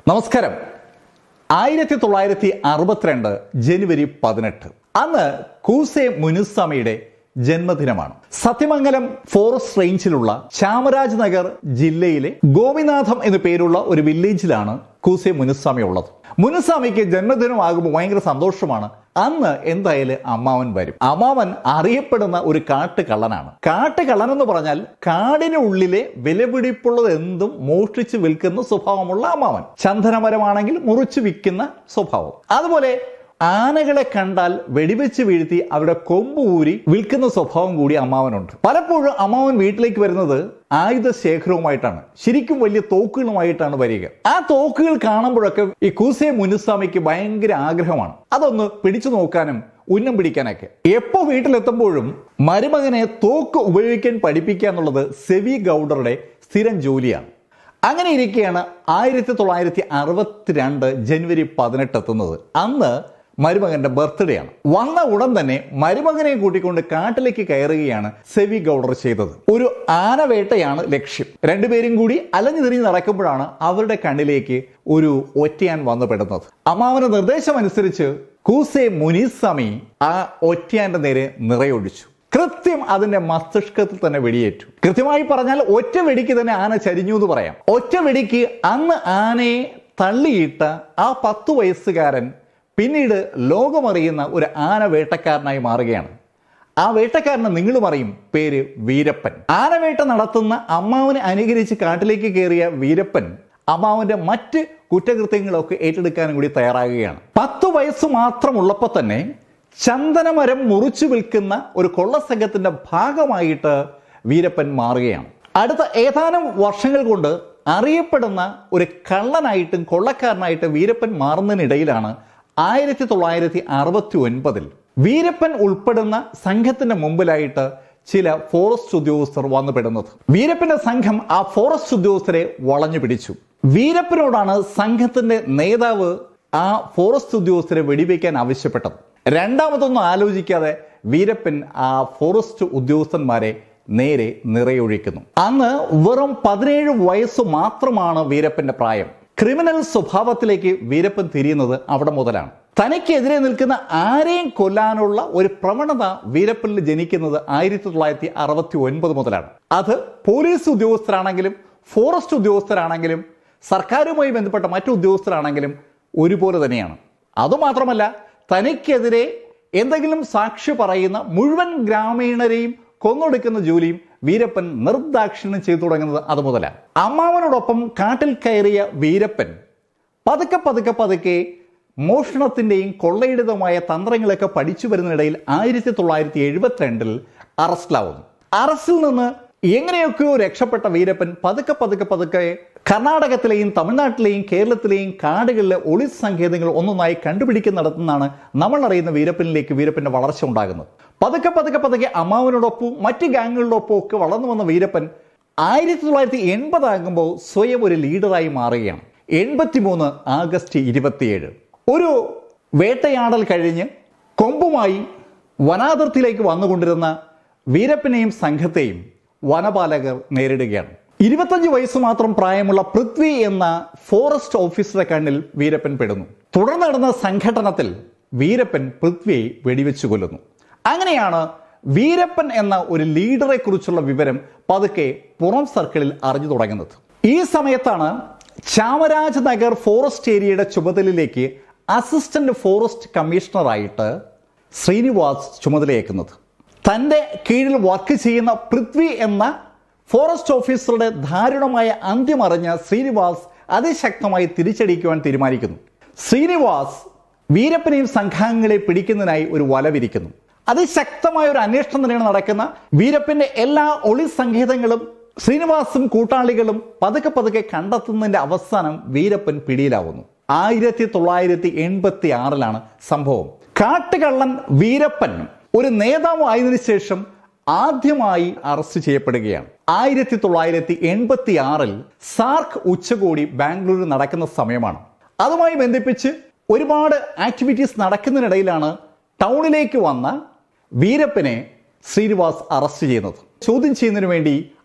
നമസ്കാരം ആയിരത്തി തൊള്ളായിരത്തി അറുപത്തിരണ്ട് ജനുവരി പതിനെട്ട് അന്ന് കൂസെ മുനുസ്വാമിയുടെ ജന്മദിനമാണ് സത്യമംഗലം ഫോറസ്റ്റ് റേഞ്ചിലുള്ള ചാമരാജ് നഗർ ജില്ലയിലെ ഗോപിനാഥം എന്നു പേരുള്ള ഒരു വില്ലേജിലാണ് കൂസെ മുനുസ്വാമി ഉള്ളത് മുനുസ്വാമിക്ക് ജന്മദിനമാകുമ്പോൾ ഭയങ്കര സന്തോഷമാണ് അന്ന് എന്തായാലും അമ്മാവൻ വരും അമ്മാവൻ അറിയപ്പെടുന്ന ഒരു കാട്ടുകള്ളനാണ് കാട്ടുകള്ളൻ എന്ന് പറഞ്ഞാൽ കാടിനുള്ളിലെ വിലപിടിപ്പുള്ളത് എന്തും മോഷ്ടിച്ച് വിൽക്കുന്ന സ്വഭാവമുള്ള അമ്മാവൻ ചന്ദനമരമാണെങ്കിൽ മുറിച്ച് വിൽക്കുന്ന സ്വഭാവം അതുപോലെ ആനകളെ കണ്ടാൽ വെടിവെച്ച് വീഴ്ത്തി അവരുടെ കൊമ്പ് ഊരി വിൽക്കുന്ന സ്വഭാവം കൂടി അമ്മാവനുണ്ട് പലപ്പോഴും അമ്മാവൻ വീട്ടിലേക്ക് വരുന്നത് ആയുധ ശേഖരവുമായിട്ടാണ് ശരിക്കും വലിയ തോക്കുകളുമായിട്ടാണ് വരിക ആ തോക്കുകൾ കാണുമ്പോഴൊക്കെ ഈ കൂസെ മുനുസ്വാമിക്ക് ഭയങ്കര ആഗ്രഹമാണ് അതൊന്ന് പിടിച്ചു നോക്കാനും ഉന്നം പിടിക്കാനൊക്കെ എപ്പോ വീട്ടിലെത്തുമ്പോഴും മരുമകനെ തോക്ക് ഉപയോഗിക്കാൻ പഠിപ്പിക്കുക എന്നുള്ളത് സെവി ഗൗഡറുടെ സ്ഥിരം ജോലിയാണ് അങ്ങനെ ഇരിക്കെയാണ് ആയിരത്തി തൊള്ളായിരത്തി അറുപത്തിരണ്ട് ജനുവരി പതിനെട്ട് എത്തുന്നത് അന്ന് മരുമകന്റെ ബർത്ത്ഡേ ആണ് വന്ന ഉടൻ തന്നെ മരുമകനെ കൂട്ടിക്കൊണ്ട് കാട്ടിലേക്ക് കയറുകയാണ് സെവി ഗൗഡർ ചെയ്തത് ഒരു ആനവേട്ടയാണ് ലക്ഷ്യം രണ്ടുപേരും കൂടി അലഞ്ഞു തിരിഞ്ഞ് നടക്കുമ്പോഴാണ് അവരുടെ കണ്ണിലേക്ക് ഒരു ഒറ്റയാൻ വന്നു പെടുന്നത് അമ്മാവന്റെ നിർദ്ദേശമനുസരിച്ച് കൂസെ മുനിസ്വാമി ആ ഒറ്റയാന്റെ നേരെ നിറയൊഴിച്ചു കൃത്യം അതിന്റെ മസ്തിഷ്കത്തിൽ തന്നെ വെടിയേറ്റു കൃത്യമായി പറഞ്ഞാൽ ഒറ്റ വെടിക്ക് തന്നെ ആന ചരിഞ്ഞു എന്ന് പറയാം ഒറ്റ വെടിക്ക് അന്ന് ആനയെ തള്ളിയിട്ട ആ പത്തു വയസ്സുകാരൻ പിന്നീട് ലോകമറിയുന്ന ഒരു ആന വേട്ടക്കാരനായി മാറുകയാണ് ആ വേട്ടക്കാരനെ നിങ്ങളും അറിയും പേര് വീരപ്പൻ ആനവേട്ട നടത്തുന്ന അമ്മാവനെ അനുകരിച്ച് കാട്ടിലേക്ക് കയറിയ വീരപ്പൻ അമ്മാവന്റെ മറ്റ് കുറ്റകൃത്യങ്ങളൊക്കെ ഏറ്റെടുക്കാനും കൂടി തയ്യാറാകുകയാണ് പത്തു വയസ്സ് മാത്രമുള്ളപ്പോൾ തന്നെ ചന്ദനമരം മുറിച്ചു വിൽക്കുന്ന ഒരു കൊള്ളസംഘത്തിന്റെ ഭാഗമായിട്ട് വീരപ്പൻ മാറുകയാണ് അടുത്ത ഏതാനും വർഷങ്ങൾ കൊണ്ട് അറിയപ്പെടുന്ന ഒരു കള്ളനായിട്ടും കൊള്ളക്കാരനായിട്ട് വീരപ്പൻ മാറുന്നതിനിടയിലാണ് ആയിരത്തി തൊള്ളായിരത്തി അറുപത്തി ഒൻപതിൽ വീരപ്പൻ ഉൾപ്പെടുന്ന സംഘത്തിന്റെ മുമ്പിലായിട്ട് ചില ഫോറസ്റ്റ് ഉദ്യോഗസ്ഥർ വന്നുപെടുന്നത് വീരപ്പന്റെ സംഘം ആ ഫോറസ്റ്റ് ഉദ്യോഗസ്ഥരെ വളഞ്ഞു പിടിച്ചു വീരപ്പനോടാണ് സംഘത്തിന്റെ നേതാവ് ആ ഫോറസ്റ്റ് ഉദ്യോഗസ്ഥരെ വെടിവെക്കാൻ ആവശ്യപ്പെട്ടത് രണ്ടാമതൊന്നും ആലോചിക്കാതെ വീരപ്പൻ ആ ഫോറസ്റ്റ് ഉദ്യോഗസ്ഥന്മാരെ നേരെ നിറയൊഴിക്കുന്നു അന്ന് വെറും പതിനേഴ് വയസ്സ് മാത്രമാണ് വീരപ്പന്റെ പ്രായം ക്രിമിനൽ സ്വഭാവത്തിലേക്ക് വീരപ്പൻ തിരിയുന്നത് അവിടെ മുതലാണ് തനിക്കെതിരെ നിൽക്കുന്ന ആരെയും കൊല്ലാനുള്ള ഒരു പ്രവണത വീരപ്പനിൽ ജനിക്കുന്നത് ആയിരത്തി തൊള്ളായിരത്തി അറുപത്തി ഒൻപത് മുതലാണ് അത് പോലീസ് ഉദ്യോഗസ്ഥരാണെങ്കിലും ഫോറസ്റ്റ് ഉദ്യോഗസ്ഥരാണെങ്കിലും സർക്കാരുമായി ബന്ധപ്പെട്ട മറ്റു ഉദ്യോഗസ്ഥരാണെങ്കിലും ഒരുപോലെ തന്നെയാണ് അതുമാത്രമല്ല തനിക്കെതിരെ എന്തെങ്കിലും സാക്ഷി പറയുന്ന മുഴുവൻ ഗ്രാമീണരെയും കൊന്നൊടുക്കുന്ന ജോലിയും വീരപ്പൻ നിർദാക്ഷിണ്യം ചെയ്തു തുടങ്ങുന്നത് അത് മുതലാണ് അമ്മാവനോടൊപ്പം കാട്ടിൽ കയറിയ വീരപ്പൻ പതുക്കെ പതുക്കെ പതുക്കെ മോഷണത്തിന്റെയും കൊള്ളയുടേതുമായ തന്ത്രങ്ങളൊക്കെ പഠിച്ചു വരുന്നതിനിടയിൽ ആയിരത്തി തൊള്ളായിരത്തി എഴുപത്തിരണ്ടിൽ അറസ്റ്റിലാവുന്നു അറസ്റ്റിൽ നിന്ന് എങ്ങനെയൊക്കെയോ രക്ഷപ്പെട്ട വീരപ്പൻ പതുക്കെ പതുക്കെ പതുക്കെ കർണാടകത്തിലെയും തമിഴ്നാട്ടിലെയും കേരളത്തിലെയും കാടുകളിലെ ഒളി സങ്കേതങ്ങൾ ഒന്നൊന്നായി കണ്ടുപിടിക്കുന്ന നടത്തുന്നതാണ് നമ്മൾ അറിയുന്ന വീരപ്പനിലേക്ക് വീരപ്പന്റെ വളർച്ച ഉണ്ടാകുന്നത് പതുക്കെ പതുക്കെ പതുക്കെ അമ്മാവനോടൊപ്പവും മറ്റ് ഗാങ്ങുകളോടൊപ്പം ഒക്കെ വളർന്നു വന്ന വീരപ്പൻ ആയിരത്തി തൊള്ളായിരത്തി എൺപതാകുമ്പോൾ സ്വയം ഒരു ലീഡറായി മാറുകയാണ് എൺപത്തിമൂന്ന് ആഗസ്റ്റ് ഇരുപത്തിയേഴ് ഒരു വേട്ടയാടൽ കഴിഞ്ഞ് കൊമ്പുമായി വനാതിർത്തിയിലേക്ക് വന്നുകൊണ്ടിരുന്ന വീരപ്പനെയും സംഘത്തെയും വനപാലകർ നേരിടുകയാണ് ഇരുപത്തഞ്ച് വയസ്സ് മാത്രം പ്രായമുള്ള പൃഥ്വി എന്ന ഫോറസ്റ്റ് ഓഫീസറുടെ കണ്ണിൽ വീരപ്പൻ പെടുന്നു തുടർന്ന് നടന്ന സംഘടനത്തിൽ വീരപ്പൻ പൃഥ്വിയെ വെടിവെച്ചു കൊല്ലുന്നു അങ്ങനെയാണ് വീരപ്പൻ എന്ന ഒരു ലീഡറെ കുറിച്ചുള്ള വിവരം പതുക്കെ പുറം സർക്കിളിൽ അറിഞ്ഞു തുടങ്ങുന്നത് ഈ സമയത്താണ് ചാമരാജ് നഗർ ഫോറസ്റ്റ് ഏരിയയുടെ ചുമതലയിലേക്ക് അസിസ്റ്റന്റ് ഫോറസ്റ്റ് കമ്മീഷണറായിട്ട് ശ്രീനിവാസ് ചുമതലയേക്കുന്നത് തൻ്റെ കീഴിൽ വർക്ക് ചെയ്യുന്ന പൃഥ്വി എന്ന ഫോറസ്റ്റ് ഓഫീസറുടെ ദാരുണമായ അന്ത്യമറിഞ്ഞ ശ്രീനിവാസ് അതിശക്തമായി തിരിച്ചടിക്കുവാൻ തീരുമാനിക്കുന്നു ശ്രീനിവാസ് വീരപ്പനെയും സംഘാംഗങ്ങളെ പിടിക്കുന്നതിനായി ഒരു വല വിരിക്കുന്നു അതിശക്തമായ ഒരു അന്വേഷണം തന്നെയാണ് നടക്കുന്ന വീരപ്പന്റെ എല്ലാ ഒളി സങ്കേതങ്ങളും ശ്രീനിവാസും കൂട്ടാളികളും പതുക്കെ പതുക്കെ കണ്ടെത്തുന്നതിന്റെ അവസാനം വീരപ്പൻ പിടിയിലാവുന്നു ആയിരത്തി തൊള്ളായിരത്തി എൺപത്തി ആറിലാണ് സംഭവം കാട്ടുകള്ളൻ വീരപ്പൻ ഒരു നേതാവ് ആയതിനു ശേഷം ആദ്യമായി അറസ്റ്റ് ചെയ്യപ്പെടുകയാണ് ആയിരത്തി തൊള്ളായിരത്തി എൺപത്തി ആറിൽ സാർക്ക് ഉച്ചകോടി ബാംഗ്ലൂരിൽ നടക്കുന്ന സമയമാണ് അതുമായി ബന്ധിപ്പിച്ച് ഒരുപാട് ആക്ടിവിറ്റീസ് നടക്കുന്നതിനിടയിലാണ് ടൗണിലേക്ക് വന്ന വീരപ്പനെ ശ്രീനിവാസ് അറസ്റ്റ് ചെയ്യുന്നത് ചോദ്യം ചെയ്യുന്നതിന് വേണ്ടി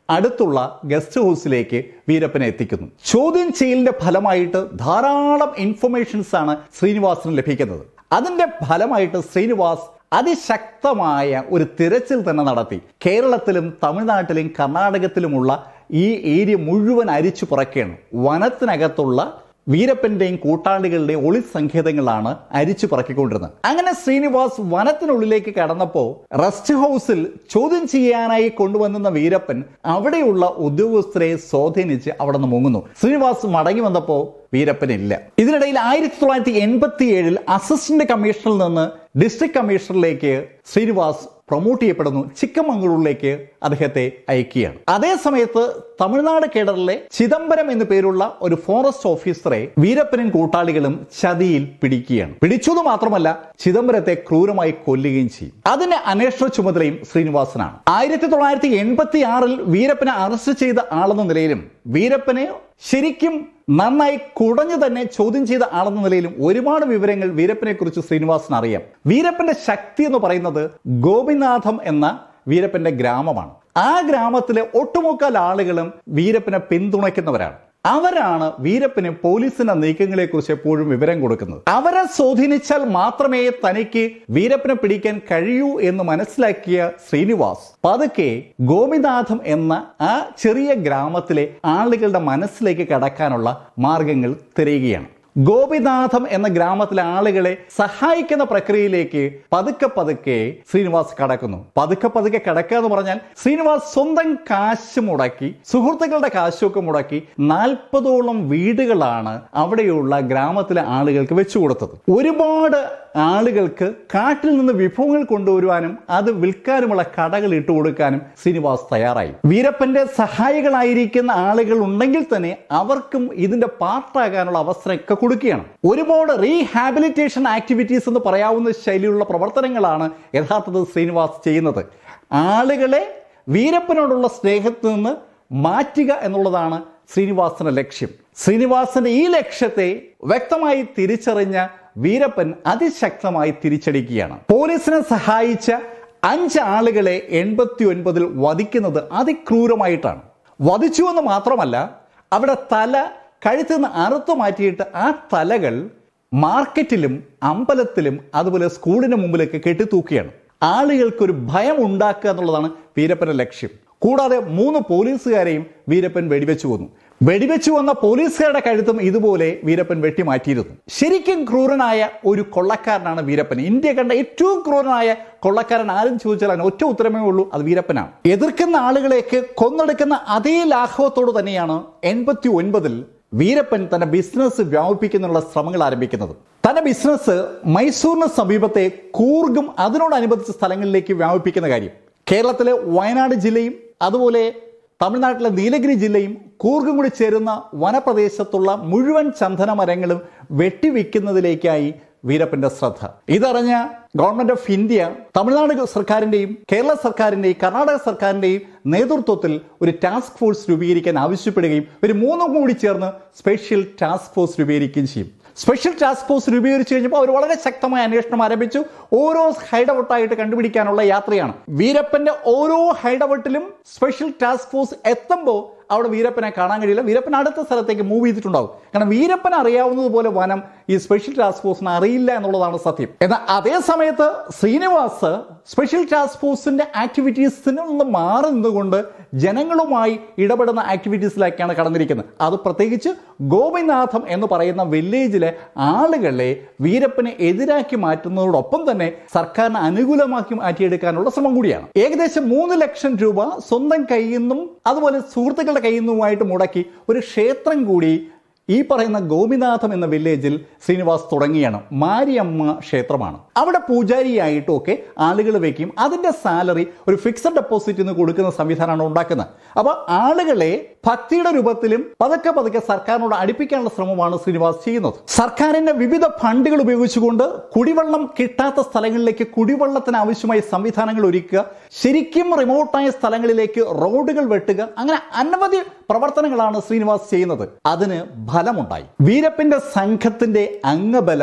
അടുത്തുള്ള ഗസ്റ്റ് ഹൗസിലേക്ക് വീരപ്പനെ എത്തിക്കുന്നു ചോദ്യം ചെയ്യലിന്റെ ഫലമായിട്ട് ധാരാളം ഇൻഫർമേഷൻസ് ആണ് ശ്രീനിവാസിന് ലഭിക്കുന്നത് അതിന്റെ ഫലമായിട്ട് ശ്രീനിവാസ് അതിശക്തമായ ഒരു തിരച്ചിൽ തന്നെ നടത്തി കേരളത്തിലും തമിഴ്നാട്ടിലും കർണാടകത്തിലുമുള്ള ഈ ഏരിയ മുഴുവൻ അരിച്ചു പുറക്കുകയാണ് വനത്തിനകത്തുള്ള വീരപ്പന്റെയും കൂട്ടാളികളുടെയും ഒളി സങ്കേതങ്ങളാണ് അരിച്ചു പറക്കിക്കൊണ്ടിരുന്നത് അങ്ങനെ ശ്രീനിവാസ് വനത്തിനുള്ളിലേക്ക് കടന്നപ്പോൾ റെസ്റ്റ് ഹൗസിൽ ചോദ്യം ചെയ്യാനായി കൊണ്ടുവന്ന വീരപ്പൻ അവിടെയുള്ള ഉദ്യോഗസ്ഥരെ സ്വാധീനിച്ച് അവിടെ നിന്ന് മുങ്ങുന്നു ശ്രീനിവാസ് മടങ്ങി വന്നപ്പോൾ വീരപ്പനില്ല ഇതിനിടയിൽ ആയിരത്തി തൊള്ളായിരത്തി എൺപത്തി ഏഴിൽ അസിസ്റ്റന്റ് കമ്മീഷണറിൽ നിന്ന് ഡിസ്ട്രിക്ട് കമ്മീഷണറിലേക്ക് ശ്രീനിവാസ് പ്രൊമോട്ട് ചെയ്യപ്പെടുന്നു ചിക്കമംഗളൂരിലേക്ക് അദ്ദേഹത്തെ അയക്കുകയാണ് അതേ സമയത്ത് തമിഴ്നാട് കേഡറിലെ ചിദംബരം എന്നു പേരുള്ള ഒരു ഫോറസ്റ്റ് ഓഫീസറെ വീരപ്പനും കൂട്ടാളികളും ചതിയിൽ പിടിക്കുകയാണ് പിടിച്ചത് മാത്രമല്ല ചിദംബരത്തെ ക്രൂരമായി കൊല്ലുകയും ചെയ്യും അതിന്റെ അന്വേഷണ ചുമതലയും ശ്രീനിവാസനാണ് ആയിരത്തി തൊള്ളായിരത്തി എൺപത്തി ആറിൽ വീരപ്പനെ അറസ്റ്റ് ചെയ്ത ആളെന്ന നിലയിലും വീരപ്പനെ ശരിക്കും നന്നായി കുടഞ്ഞു തന്നെ ചോദ്യം ചെയ്ത ആളെന്ന നിലയിലും ഒരുപാട് വിവരങ്ങൾ വീരപ്പനെ കുറിച്ച് ശ്രീനിവാസൻ അറിയാം വീരപ്പന്റെ ശക്തി എന്ന് പറയുന്നത് ഗോപിനാഥം എന്ന വീരപ്പന്റെ ഗ്രാമമാണ് ആ ഗ്രാമത്തിലെ ഒട്ടുമുക്കാൽ ആളുകളും വീരപ്പനെ പിന്തുണയ്ക്കുന്നവരാണ് അവരാണ് വീരപ്പന് പോലീസിന്റെ നീക്കങ്ങളെ കുറിച്ച് എപ്പോഴും വിവരം കൊടുക്കുന്നത് അവരെ സ്വാധീനിച്ചാൽ മാത്രമേ തനിക്ക് വീരപ്പനെ പിടിക്കാൻ കഴിയൂ എന്ന് മനസ്സിലാക്കിയ ശ്രീനിവാസ് പതുക്കെ ഗോപിനാഥം എന്ന ആ ചെറിയ ഗ്രാമത്തിലെ ആളുകളുടെ മനസ്സിലേക്ക് കടക്കാനുള്ള മാർഗങ്ങൾ തിരയുകയാണ് ഗോപിനാഥം എന്ന ഗ്രാമത്തിലെ ആളുകളെ സഹായിക്കുന്ന പ്രക്രിയയിലേക്ക് പതുക്കെ പതുക്കെ ശ്രീനിവാസ് കടക്കുന്നു പതുക്കെ പതുക്കെ കടക്കുക എന്ന് പറഞ്ഞാൽ ശ്രീനിവാസ് സ്വന്തം കാശ് മുടക്കി സുഹൃത്തുക്കളുടെ കാശൊക്കെ മുടക്കി നാൽപ്പതോളം വീടുകളാണ് അവിടെയുള്ള ഗ്രാമത്തിലെ ആളുകൾക്ക് വെച്ചു കൊടുത്തത് ഒരുപാട് ആളുകൾക്ക് കാട്ടിൽ നിന്ന് വിഭവങ്ങൾ കൊണ്ടുവരുവാനും അത് വിൽക്കാനുമുള്ള കടകൾ ഇട്ടു കൊടുക്കാനും ശ്രീനിവാസ് തയ്യാറായി വീരപ്പന്റെ സഹായികളായിരിക്കുന്ന ആളുകൾ ഉണ്ടെങ്കിൽ തന്നെ അവർക്കും ഇതിന്റെ പാർട്ടാകാനുള്ള അവസരമൊക്കെ കൊടുക്കുകയാണ് ഒരുപാട് റീഹാബിലിറ്റേഷൻ ആക്ടിവിറ്റീസ് എന്ന് പറയാവുന്ന ശൈലിയിലുള്ള പ്രവർത്തനങ്ങളാണ് യഥാർത്ഥത്തിൽ ശ്രീനിവാസ് ചെയ്യുന്നത് ആളുകളെ വീരപ്പനോടുള്ള സ്നേഹത്തിൽ നിന്ന് മാറ്റുക എന്നുള്ളതാണ് ശ്രീനിവാസന്റെ ലക്ഷ്യം ശ്രീനിവാസന്റെ ഈ ലക്ഷ്യത്തെ വ്യക്തമായി തിരിച്ചറിഞ്ഞ വീരപ്പൻ അതിശക്തമായി തിരിച്ചടിക്കുകയാണ് പോലീസിനെ സഹായിച്ച അഞ്ച് ആളുകളെ എൺപത്തി ഒൻപതിൽ വധിക്കുന്നത് അതിക്രൂരമായിട്ടാണ് വധിച്ചു എന്ന് മാത്രമല്ല അവിടെ തല കഴുത്തിൽ നിന്ന് അറുത്തു മാറ്റിയിട്ട് ആ തലകൾ മാർക്കറ്റിലും അമ്പലത്തിലും അതുപോലെ സ്കൂളിന് മുമ്പിലൊക്കെ കെട്ടിത്തൂക്കിയാണ് ആളുകൾക്കൊരു ഭയം ഉണ്ടാക്കുക എന്നുള്ളതാണ് വീരപ്പന്റെ ലക്ഷ്യം കൂടാതെ മൂന്ന് പോലീസുകാരെയും വീരപ്പൻ വെടിവെച്ചു കൊന്നു വെടിവെച്ചു വന്ന പോലീസുകാരുടെ കഴുത്തും ഇതുപോലെ വീരപ്പൻ വെട്ടിമാറ്റിയിരുന്നു ശരിക്കും ക്രൂരനായ ഒരു കൊള്ളക്കാരനാണ് വീരപ്പൻ ഇന്ത്യ കണ്ട ഏറ്റവും ക്രൂരനായ കൊള്ളക്കാരൻ ആരും ചോദിച്ചാൽ അതിന് ഒറ്റ ഉത്തരമേ ഉള്ളൂ അത് വീരപ്പനാണ് എതിർക്കുന്ന ആളുകളെയൊക്കെ കൊന്നെടുക്കുന്ന അതേ ലാഘവത്തോട് തന്നെയാണ് എൺപത്തി ഒൻപതിൽ വീരപ്പൻ തന്റെ ബിസിനസ് വ്യാപിപ്പിക്കുന്നുള്ള ശ്രമങ്ങൾ ആരംഭിക്കുന്നത് തന്റെ ബിസിനസ് മൈസൂറിന് സമീപത്തെ കൂർഗും അതിനോടനുബന്ധിച്ച സ്ഥലങ്ങളിലേക്ക് വ്യാപിപ്പിക്കുന്ന കാര്യം കേരളത്തിലെ വയനാട് ജില്ലയും അതുപോലെ തമിഴ്നാട്ടിലെ നീലഗിരി ജില്ലയും കൂർഗും കൂടി ചേരുന്ന വനപ്രദേശത്തുള്ള മുഴുവൻ ചന്ദന മരങ്ങളും വെട്ടിവെക്കുന്നതിലേക്കായി വീരപ്പന്റെ ശ്രദ്ധ ഇതറിഞ്ഞ ഗവൺമെന്റ് ഓഫ് ഇന്ത്യ തമിഴ്നാട് സർക്കാരിന്റെയും കേരള സർക്കാരിന്റെയും കർണാടക സർക്കാരിന്റെയും നേതൃത്വത്തിൽ ഒരു ടാസ്ക് ഫോഴ്സ് രൂപീകരിക്കാൻ ആവശ്യപ്പെടുകയും ഒരു മൂന്നും കൂടി ചേർന്ന് സ്പെഷ്യൽ ടാസ്ക് ഫോഴ്സ് രൂപീകരിക്കുകയും ചെയ്യും സ്പെഷ്യൽ ടാസ്ക് ഫോഴ്സ് രൂപീകരിച്ചു കഴിഞ്ഞപ്പോൾ അവർ വളരെ ശക്തമായ അന്വേഷണം ആരംഭിച്ചു ഓരോ ഹൈഡൗട്ടായിട്ട് കണ്ടുപിടിക്കാനുള്ള യാത്രയാണ് വീരപ്പന്റെ ഓരോ ഹൈഡൗട്ടിലും സ്പെഷ്യൽ ടാസ്ക് ഫോഴ്സ് എത്തുമ്പോൾ അവിടെ വീരപ്പനെ കാണാൻ കഴിയില്ല വീരപ്പൻ അടുത്ത സ്ഥലത്തേക്ക് മൂവ് ചെയ്തിട്ടുണ്ടാവും കാരണം വീരപ്പൻ അറിയാവുന്നതുപോലെ വനം ഈ സ്പെഷ്യൽ ടാസ്ക് ഫോഴ്സിന് അറിയില്ല എന്നുള്ളതാണ് സത്യം എന്നാൽ അതേ സമയത്ത് ശ്രീനിവാസ് സ്പെഷ്യൽ ടാസ്ക് ഫോഴ്സിന്റെ ആക്ടിവിറ്റീസിൽ നിന്ന് മാറി നിന്നുകൊണ്ട് ജനങ്ങളുമായി ഇടപെടുന്ന ആക്ടിവിറ്റീസിലേക്കാണ് കടന്നിരിക്കുന്നത് അത് പ്രത്യേകിച്ച് ഗോപിനാഥം എന്ന് പറയുന്ന വില്ലേജിലെ ആളുകളെ വീരപ്പനെ എതിരാക്കി മാറ്റുന്നതോടൊപ്പം തന്നെ സർക്കാരിന് അനുകൂലമാക്കി മാറ്റിയെടുക്കാനുള്ള ശ്രമം കൂടിയാണ് ഏകദേശം മൂന്ന് ലക്ഷം രൂപ സ്വന്തം കയ്യിൽ നിന്നും അതുപോലെ സുഹൃത്തുക്കളുടെ കയ്യിൽ നിന്നുമായിട്ട് മുടക്കി ഒരു ക്ഷേത്രം കൂടി ഈ പറയുന്ന ഗോപിനാഥം എന്ന വില്ലേജിൽ ശ്രീനിവാസ് തുടങ്ങിയാണ് മാരിയമ്മ ക്ഷേത്രമാണ് അവിടെ പൂജാരിയായിട്ടും ഒക്കെ ആളുകൾ വെക്കും അതിന്റെ സാലറി ഒരു ഫിക്സഡ് ഡെപ്പോസിറ്റ് എന്ന് കൊടുക്കുന്ന സംവിധാനമാണ് ഉണ്ടാക്കുന്നത് അപ്പോൾ ആളുകളെ ഭക്തിയുടെ രൂപത്തിലും പതുക്കെ പതുക്കെ സർക്കാരിനോട് അടുപ്പിക്കാനുള്ള ശ്രമമാണ് ശ്രീനിവാസ് ചെയ്യുന്നത് സർക്കാരിന്റെ വിവിധ ഫണ്ടുകൾ ഉപയോഗിച്ചുകൊണ്ട് കുടിവെള്ളം കിട്ടാത്ത സ്ഥലങ്ങളിലേക്ക് കുടിവെള്ളത്തിന് ആവശ്യമായ സംവിധാനങ്ങൾ ഒരുക്കുക ശരിക്കും റിമോട്ടായ സ്ഥലങ്ങളിലേക്ക് റോഡുകൾ വെട്ടുക അങ്ങനെ അനവധി പ്രവർത്തനങ്ങളാണ് ശ്രീനിവാസ് ചെയ്യുന്നത് അതിന് ഫലമുണ്ടായി വീരപ്പന്റെ സംഘത്തിന്റെ അംഗബലം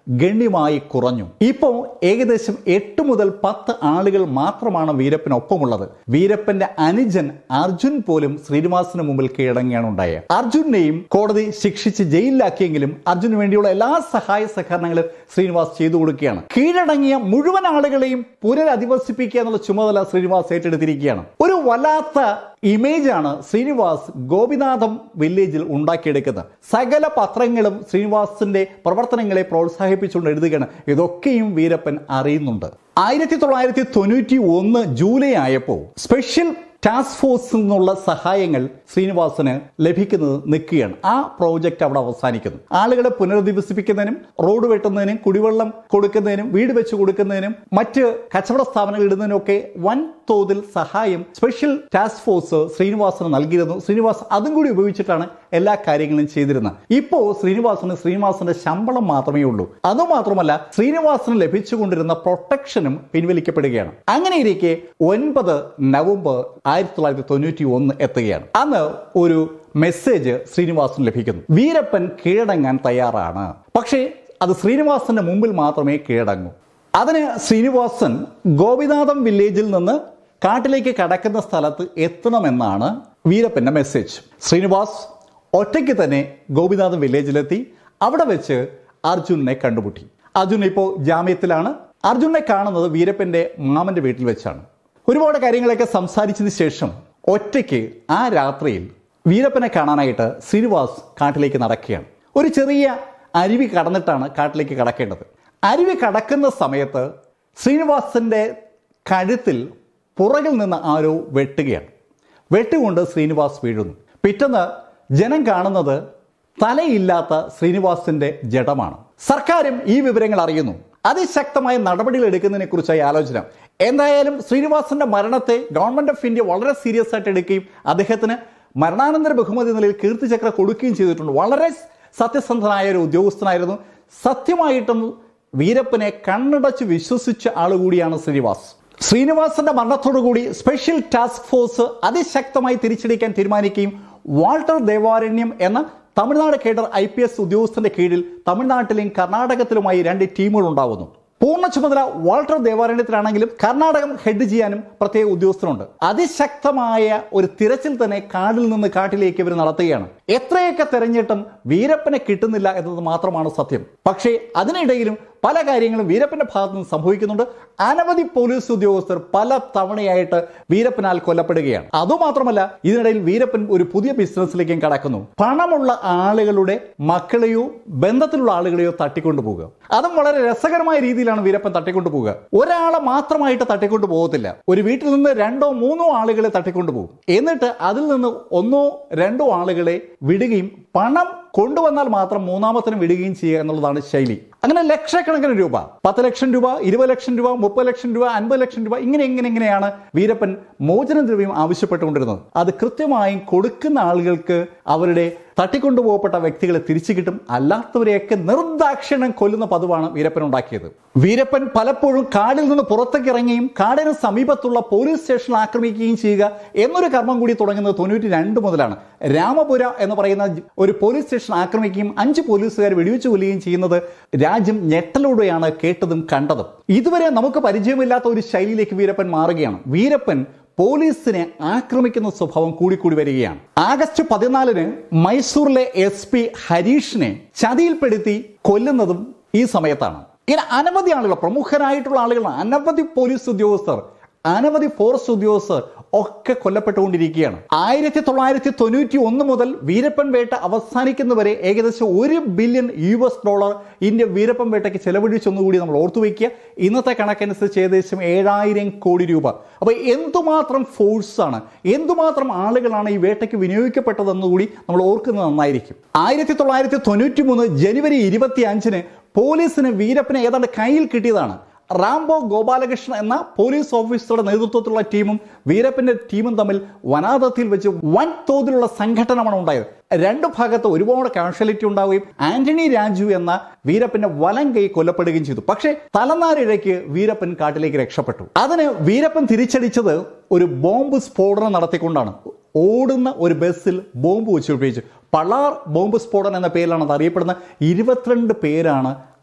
ഗണ്യമായി കുറഞ്ഞു ഇപ്പോൾ ഏകദേശം എട്ട് മുതൽ പത്ത് ആളുകൾ മാത്രമാണ് വീരപ്പനൊപ്പമുള്ളത് വീരപ്പന്റെ അനുജൻ അർജുൻ പോലും ശ്രീനിവാസിന് മുമ്പിൽ കീഴടങ്ങിയാണ് ഉണ്ടായത് അർജുനെയും കോടതി ശിക്ഷിച്ച് ജയിലിലാക്കിയെങ്കിലും അർജുന് വേണ്ടിയുള്ള എല്ലാ സഹായ സഹകരണങ്ങളും ശ്രീനിവാസ് ചെയ്തു കൊടുക്കുകയാണ് കീഴടങ്ങിയ മുഴുവൻ ആളുകളെയും പുനരധിവസിപ്പിക്കുക എന്നുള്ള ചുമതല ശ്രീനിവാസ് ഏറ്റെടുത്തിരിക്കുകയാണ് ഒരു വല്ലാത്ത ഇമേജാണ് ശ്രീനിവാസ് ഗോപിനാഥം വില്ലേജിൽ ഉണ്ടാക്കിയെടുക്കുന്നത് സകല പത്രങ്ങളും ശ്രീനിവാസിന്റെ പ്രവർത്തനങ്ങളെ പ്രോത്സാഹിപ്പിച്ചുകൊണ്ട് എഴുതുകയാണ് ഇതൊക്കെയും വീരപ്പൻ അറിയുന്നുണ്ട് ആയിരത്തി തൊള്ളായിരത്തി തൊണ്ണൂറ്റി ഒന്ന് ജൂലൈ ആയപ്പോൾ സ്പെഷ്യൽ ടാസ്ക് ഫോഴ്സിൽ നിന്നുള്ള സഹായങ്ങൾ ശ്രീനിവാസന് ലഭിക്കുന്നത് നിൽക്കുകയാണ് ആ പ്രോജക്റ്റ് അവിടെ അവസാനിക്കുന്നു ആളുകളെ പുനരധിവസിപ്പിക്കുന്നതിനും റോഡ് വെട്ടുന്നതിനും കുടിവെള്ളം കൊടുക്കുന്നതിനും വീട് വെച്ച് കൊടുക്കുന്നതിനും മറ്റ് കച്ചവട സ്ഥാപനങ്ങൾ ഇടുന്നതിനും ഒക്കെ വൻ തോതിൽ സഹായം സ്പെഷ്യൽ ടാസ്ക് ഫോഴ്സ് ശ്രീനിവാസന് നൽകിയിരുന്നു ശ്രീനിവാസ് അതും കൂടി ഉപയോഗിച്ചിട്ടാണ് എല്ലാ കാര്യങ്ങളും ചെയ്തിരുന്നത് ഇപ്പോൾ ശ്രീനിവാസന് ശ്രീനിവാസന്റെ ശമ്പളം മാത്രമേ ഉള്ളൂ അതുമാത്രമല്ല ശ്രീനിവാസന് ലഭിച്ചുകൊണ്ടിരുന്ന പ്രൊട്ടക്ഷനും പിൻവലിക്കപ്പെടുകയാണ് അങ്ങനെ ഇരിക്കെ ഒൻപത് നവംബർ ആയിരത്തി തൊള്ളായിരത്തി തൊണ്ണൂറ്റി ഒന്ന് എത്തുകയാണ് അന്ന് ഒരു മെസ്സേജ് ശ്രീനിവാസന് ലഭിക്കുന്നു വീരപ്പൻ കീഴടങ്ങാൻ തയ്യാറാണ് പക്ഷേ അത് ശ്രീനിവാസന്റെ മുമ്പിൽ മാത്രമേ കീഴടങ്ങൂ അതിന് ശ്രീനിവാസൻ ഗോപിനാഥം വില്ലേജിൽ നിന്ന് കാട്ടിലേക്ക് കടക്കുന്ന സ്ഥലത്ത് എത്തണമെന്നാണ് വീരപ്പന്റെ മെസ്സേജ് ശ്രീനിവാസ് ഒറ്റയ്ക്ക് തന്നെ ഗോപിനാഥം വില്ലേജിലെത്തി അവിടെ വെച്ച് അർജുനെ കണ്ടുമുട്ടി അർജുൻ ഇപ്പോൾ ജാമ്യത്തിലാണ് അർജുനെ കാണുന്നത് വീരപ്പന്റെ മാമന്റെ വീട്ടിൽ വെച്ചാണ് ഒരുപാട് കാര്യങ്ങളൊക്കെ സംസാരിച്ചതിന് ശേഷം ഒറ്റയ്ക്ക് ആ രാത്രിയിൽ വീരപ്പനെ കാണാനായിട്ട് ശ്രീനിവാസ് കാട്ടിലേക്ക് നടക്കുകയാണ് ഒരു ചെറിയ അരുവി കടന്നിട്ടാണ് കാട്ടിലേക്ക് കടക്കേണ്ടത് അരുവി കടക്കുന്ന സമയത്ത് ശ്രീനിവാസിന്റെ കഴുത്തിൽ പുറകിൽ നിന്ന് ആരോ വെട്ടുകയാണ് വെട്ടുകൊണ്ട് ശ്രീനിവാസ് വീഴുന്നു പിറ്റേന്ന് ജനം കാണുന്നത് തലയില്ലാത്ത ശ്രീനിവാസിന്റെ ജഡമാണ് സർക്കാരും ഈ വിവരങ്ങൾ അറിയുന്നു അതിശക്തമായ നടപടികൾ എടുക്കുന്നതിനെ കുറിച്ചായി ആലോചന എന്തായാലും ശ്രീനിവാസന്റെ മരണത്തെ ഗവൺമെന്റ് ഓഫ് ഇന്ത്യ വളരെ സീരിയസ് ആയിട്ട് എടുക്കുകയും അദ്ദേഹത്തിന് മരണാനന്തര ബഹുമതി നിലയിൽ കീർത്തിചക്ര കൊടുക്കുകയും ചെയ്തിട്ടുണ്ട് വളരെ സത്യസന്ധനായ ഒരു ഉദ്യോഗസ്ഥനായിരുന്നു സത്യമായിട്ടും വീരപ്പനെ കണ്ണടച്ച് വിശ്വസിച്ച ആളുകൂടിയാണ് ശ്രീനിവാസ് ശ്രീനിവാസന്റെ മരണത്തോടുകൂടി സ്പെഷ്യൽ ടാസ്ക് ഫോഴ്സ് അതിശക്തമായി തിരിച്ചടിക്കാൻ തീരുമാനിക്കുകയും വാൾട്ടർ ദേവാരണ്യം എന്ന Tamil Nadu cadre I P S ഉദ്യോഗസ്ഥന്റെ കീഴിൽ തമിഴ്നാട്ടിലും കർണാടകത്തിലുമായി രണ്ട് ടീമുകൾ ഉണ്ടാവുന്നു പൂർണ്ണ ചുമതല വാൾട്ടർ ദേവാലയത്തിലാണെങ്കിലും കർണാടകം ഹെഡ് ചെയ്യാനും പ്രത്യേക ഉദ്യോഗസ്ഥരുണ്ട് അതിശക്തമായ ഒരു തിരച്ചിൽ തന്നെ കാടിൽ നിന്ന് കാട്ടിലേക്ക് ഇവർ നടത്തുകയാണ് എത്രയൊക്കെ തെരഞ്ഞിട്ടും വീരപ്പനെ കിട്ടുന്നില്ല എന്നത് മാത്രമാണ് സത്യം പക്ഷേ അതിനിടയിലും പല കാര്യങ്ങളും വീരപ്പന്റെ ഭാഗത്ത് നിന്ന് സംഭവിക്കുന്നുണ്ട് അനവധി പോലീസ് ഉദ്യോഗസ്ഥർ പല തവണയായിട്ട് വീരപ്പനാൽ കൊല്ലപ്പെടുകയാണ് അതുമാത്രമല്ല ഇതിനിടയിൽ വീരപ്പൻ ഒരു പുതിയ ബിസിനസ്സിലേക്കും കടക്കുന്നു പണമുള്ള ആളുകളുടെ മക്കളെയോ ബന്ധത്തിലുള്ള ആളുകളെയോ തട്ടിക്കൊണ്ടു പോകുക അതും വളരെ രസകരമായ രീതിയിലാണ് വീരപ്പൻ തട്ടിക്കൊണ്ടു പോകുക ഒരാളെ മാത്രമായിട്ട് തട്ടിക്കൊണ്ടു പോകത്തില്ല ഒരു വീട്ടിൽ നിന്ന് രണ്ടോ മൂന്നോ ആളുകളെ തട്ടിക്കൊണ്ടു പോകും എന്നിട്ട് അതിൽ നിന്ന് ഒന്നോ രണ്ടോ ആളുകളെ വിടുകയും പണം കൊണ്ടുവന്നാൽ മാത്രം മൂന്നാമത്തിനും വിടുകയും ചെയ്യുക എന്നുള്ളതാണ് ശൈലി അങ്ങനെ ലക്ഷക്കണക്കിന് രൂപ പത്ത് ലക്ഷം രൂപ ഇരുപത് ലക്ഷം രൂപ മുപ്പത് ലക്ഷം രൂപ അൻപത് ലക്ഷം രൂപ ഇങ്ങനെ ഇങ്ങനെ ഇങ്ങനെയാണ് വീരപ്പൻ മോചന ദ്രവ്യം ആവശ്യപ്പെട്ടുകൊണ്ടിരുന്നത് അത് കൃത്യമായും കൊടുക്കുന്ന ആളുകൾക്ക് അവരുടെ തട്ടിക്കൊണ്ടുപോകപ്പെട്ട വ്യക്തികളെ തിരിച്ചു കിട്ടും അല്ലാത്തവരെയൊക്കെ നിർദാക്ഷിണ്യം കൊല്ലുന്ന പതിവാണ് വീരപ്പൻ ഉണ്ടാക്കിയത് വീരപ്പൻ പലപ്പോഴും കാടിൽ നിന്ന് പുറത്തേക്ക് ഇറങ്ങുകയും കാടിന് സമീപത്തുള്ള പോലീസ് സ്റ്റേഷൻ ആക്രമിക്കുകയും ചെയ്യുക എന്നൊരു കർമ്മം കൂടി തുടങ്ങുന്നത് തൊണ്ണൂറ്റി രണ്ട് മുതലാണ് രാമപുര എന്ന് പറയുന്ന ഒരു പോലീസ് സ്റ്റേഷൻ ആക്രമിക്കുകയും അഞ്ച് പോലീസുകാർ വെടിവെച്ച് കൊല്ലുകയും ചെയ്യുന്നത് രാജ്യം ഞെട്ടലോടെയാണ് കേട്ടതും കണ്ടതും ഇതുവരെ നമുക്ക് പരിചയമില്ലാത്ത ഒരു ശൈലിയിലേക്ക് വീരപ്പൻ മാറുകയാണ് വീരപ്പൻ പോലീസിനെ ആക്രമിക്കുന്ന സ്വഭാവം കൂടിക്കൂടി വരികയാണ് ആഗസ്റ്റ് പതിനാലിന് മൈസൂറിലെ എസ് പി ഹരീഷിനെ ചതിയിൽപ്പെടുത്തി കൊല്ലുന്നതും ഈ സമയത്താണ് ഇങ്ങനെ അനവധി ആളുകൾ പ്രമുഖരായിട്ടുള്ള ആളുകൾ അനവധി പോലീസ് ഉദ്യോഗസ്ഥർ അനവധി ഫോറസ്റ്റ് ഉദ്യോഗസ്ഥർ ഒക്കെ കൊല്ലപ്പെട്ടുകൊണ്ടിരിക്കുകയാണ് ആയിരത്തി തൊള്ളായിരത്തി തൊണ്ണൂറ്റി ഒന്ന് മുതൽ വീരപ്പൻ വേട്ട അവസാനിക്കുന്നവരെ ഏകദേശം ഒരു billion U S dollar India Veerappan വേട്ടയ്ക്ക് ചെലവഴിച്ചൊന്നുകൂടി നമ്മൾ ഓർത്തു വയ്ക്കുക ഇന്നത്തെ കണക്കനുസരിച്ച് ഏകദേശം ഏഴായിരം കോടി രൂപ അപ്പോൾ എന്തുമാത്രം ഫോഴ്സാണ് എന്തുമാത്രം ആളുകളാണ് ഈ വേട്ടയ്ക്ക് വിനിയോഗിക്കപ്പെട്ടതെന്നുകൂടി നമ്മൾ ഓർക്കുന്നത് നന്നായിരിക്കും ആയിരത്തി തൊള്ളായിരത്തി തൊണ്ണൂറ്റി മൂന്ന് ജനുവരി ഇരുപത്തി അഞ്ചിന് പോലീസിന് വീരപ്പനെ ഏതാണ്ട് കയ്യിൽ കിട്ടിയതാണ് റാംബോ ഗോപാലകൃഷ്ണൻ എന്ന പോലീസ് ഓഫീസറുടെ നേതൃത്വത്തിലുള്ള ടീമും വീരപ്പന്റെ ടീമും തമ്മിൽ വനാതത്തിൽ വെച്ച് വൻ തോതിലുള്ള സംഘടനമാണ് ഉണ്ടായത് രണ്ടു ഭാഗത്ത് ഒരുപാട് കാഷ്വാലിറ്റി ഉണ്ടാവുകയും ആന്റണി രാജു എന്ന വീരപ്പന്റെ വലം കൈ കൊല്ലപ്പെടുകയും ചെയ്തു പക്ഷേ തലനാരിഴയ്ക്ക് വീരപ്പൻ കാട്ടിലേക്ക് രക്ഷപ്പെട്ടു അതിന് വീരപ്പൻ തിരിച്ചടിച്ചത് ഒരു ബോംബ് സ്ഫോടനം നടത്തിക്കൊണ്ടാണ് ഓടുന്ന ഒരു ബസ്സിൽ ബോംബ് വെച്ച് ഉപയോഗിച്ചു പളാർ ബോംബ് സ്ഫോടനം എന്ന പേരിലാണ് അത് അറിയപ്പെടുന്ന ഇരുപത്തിരണ്ട് പേരാണ്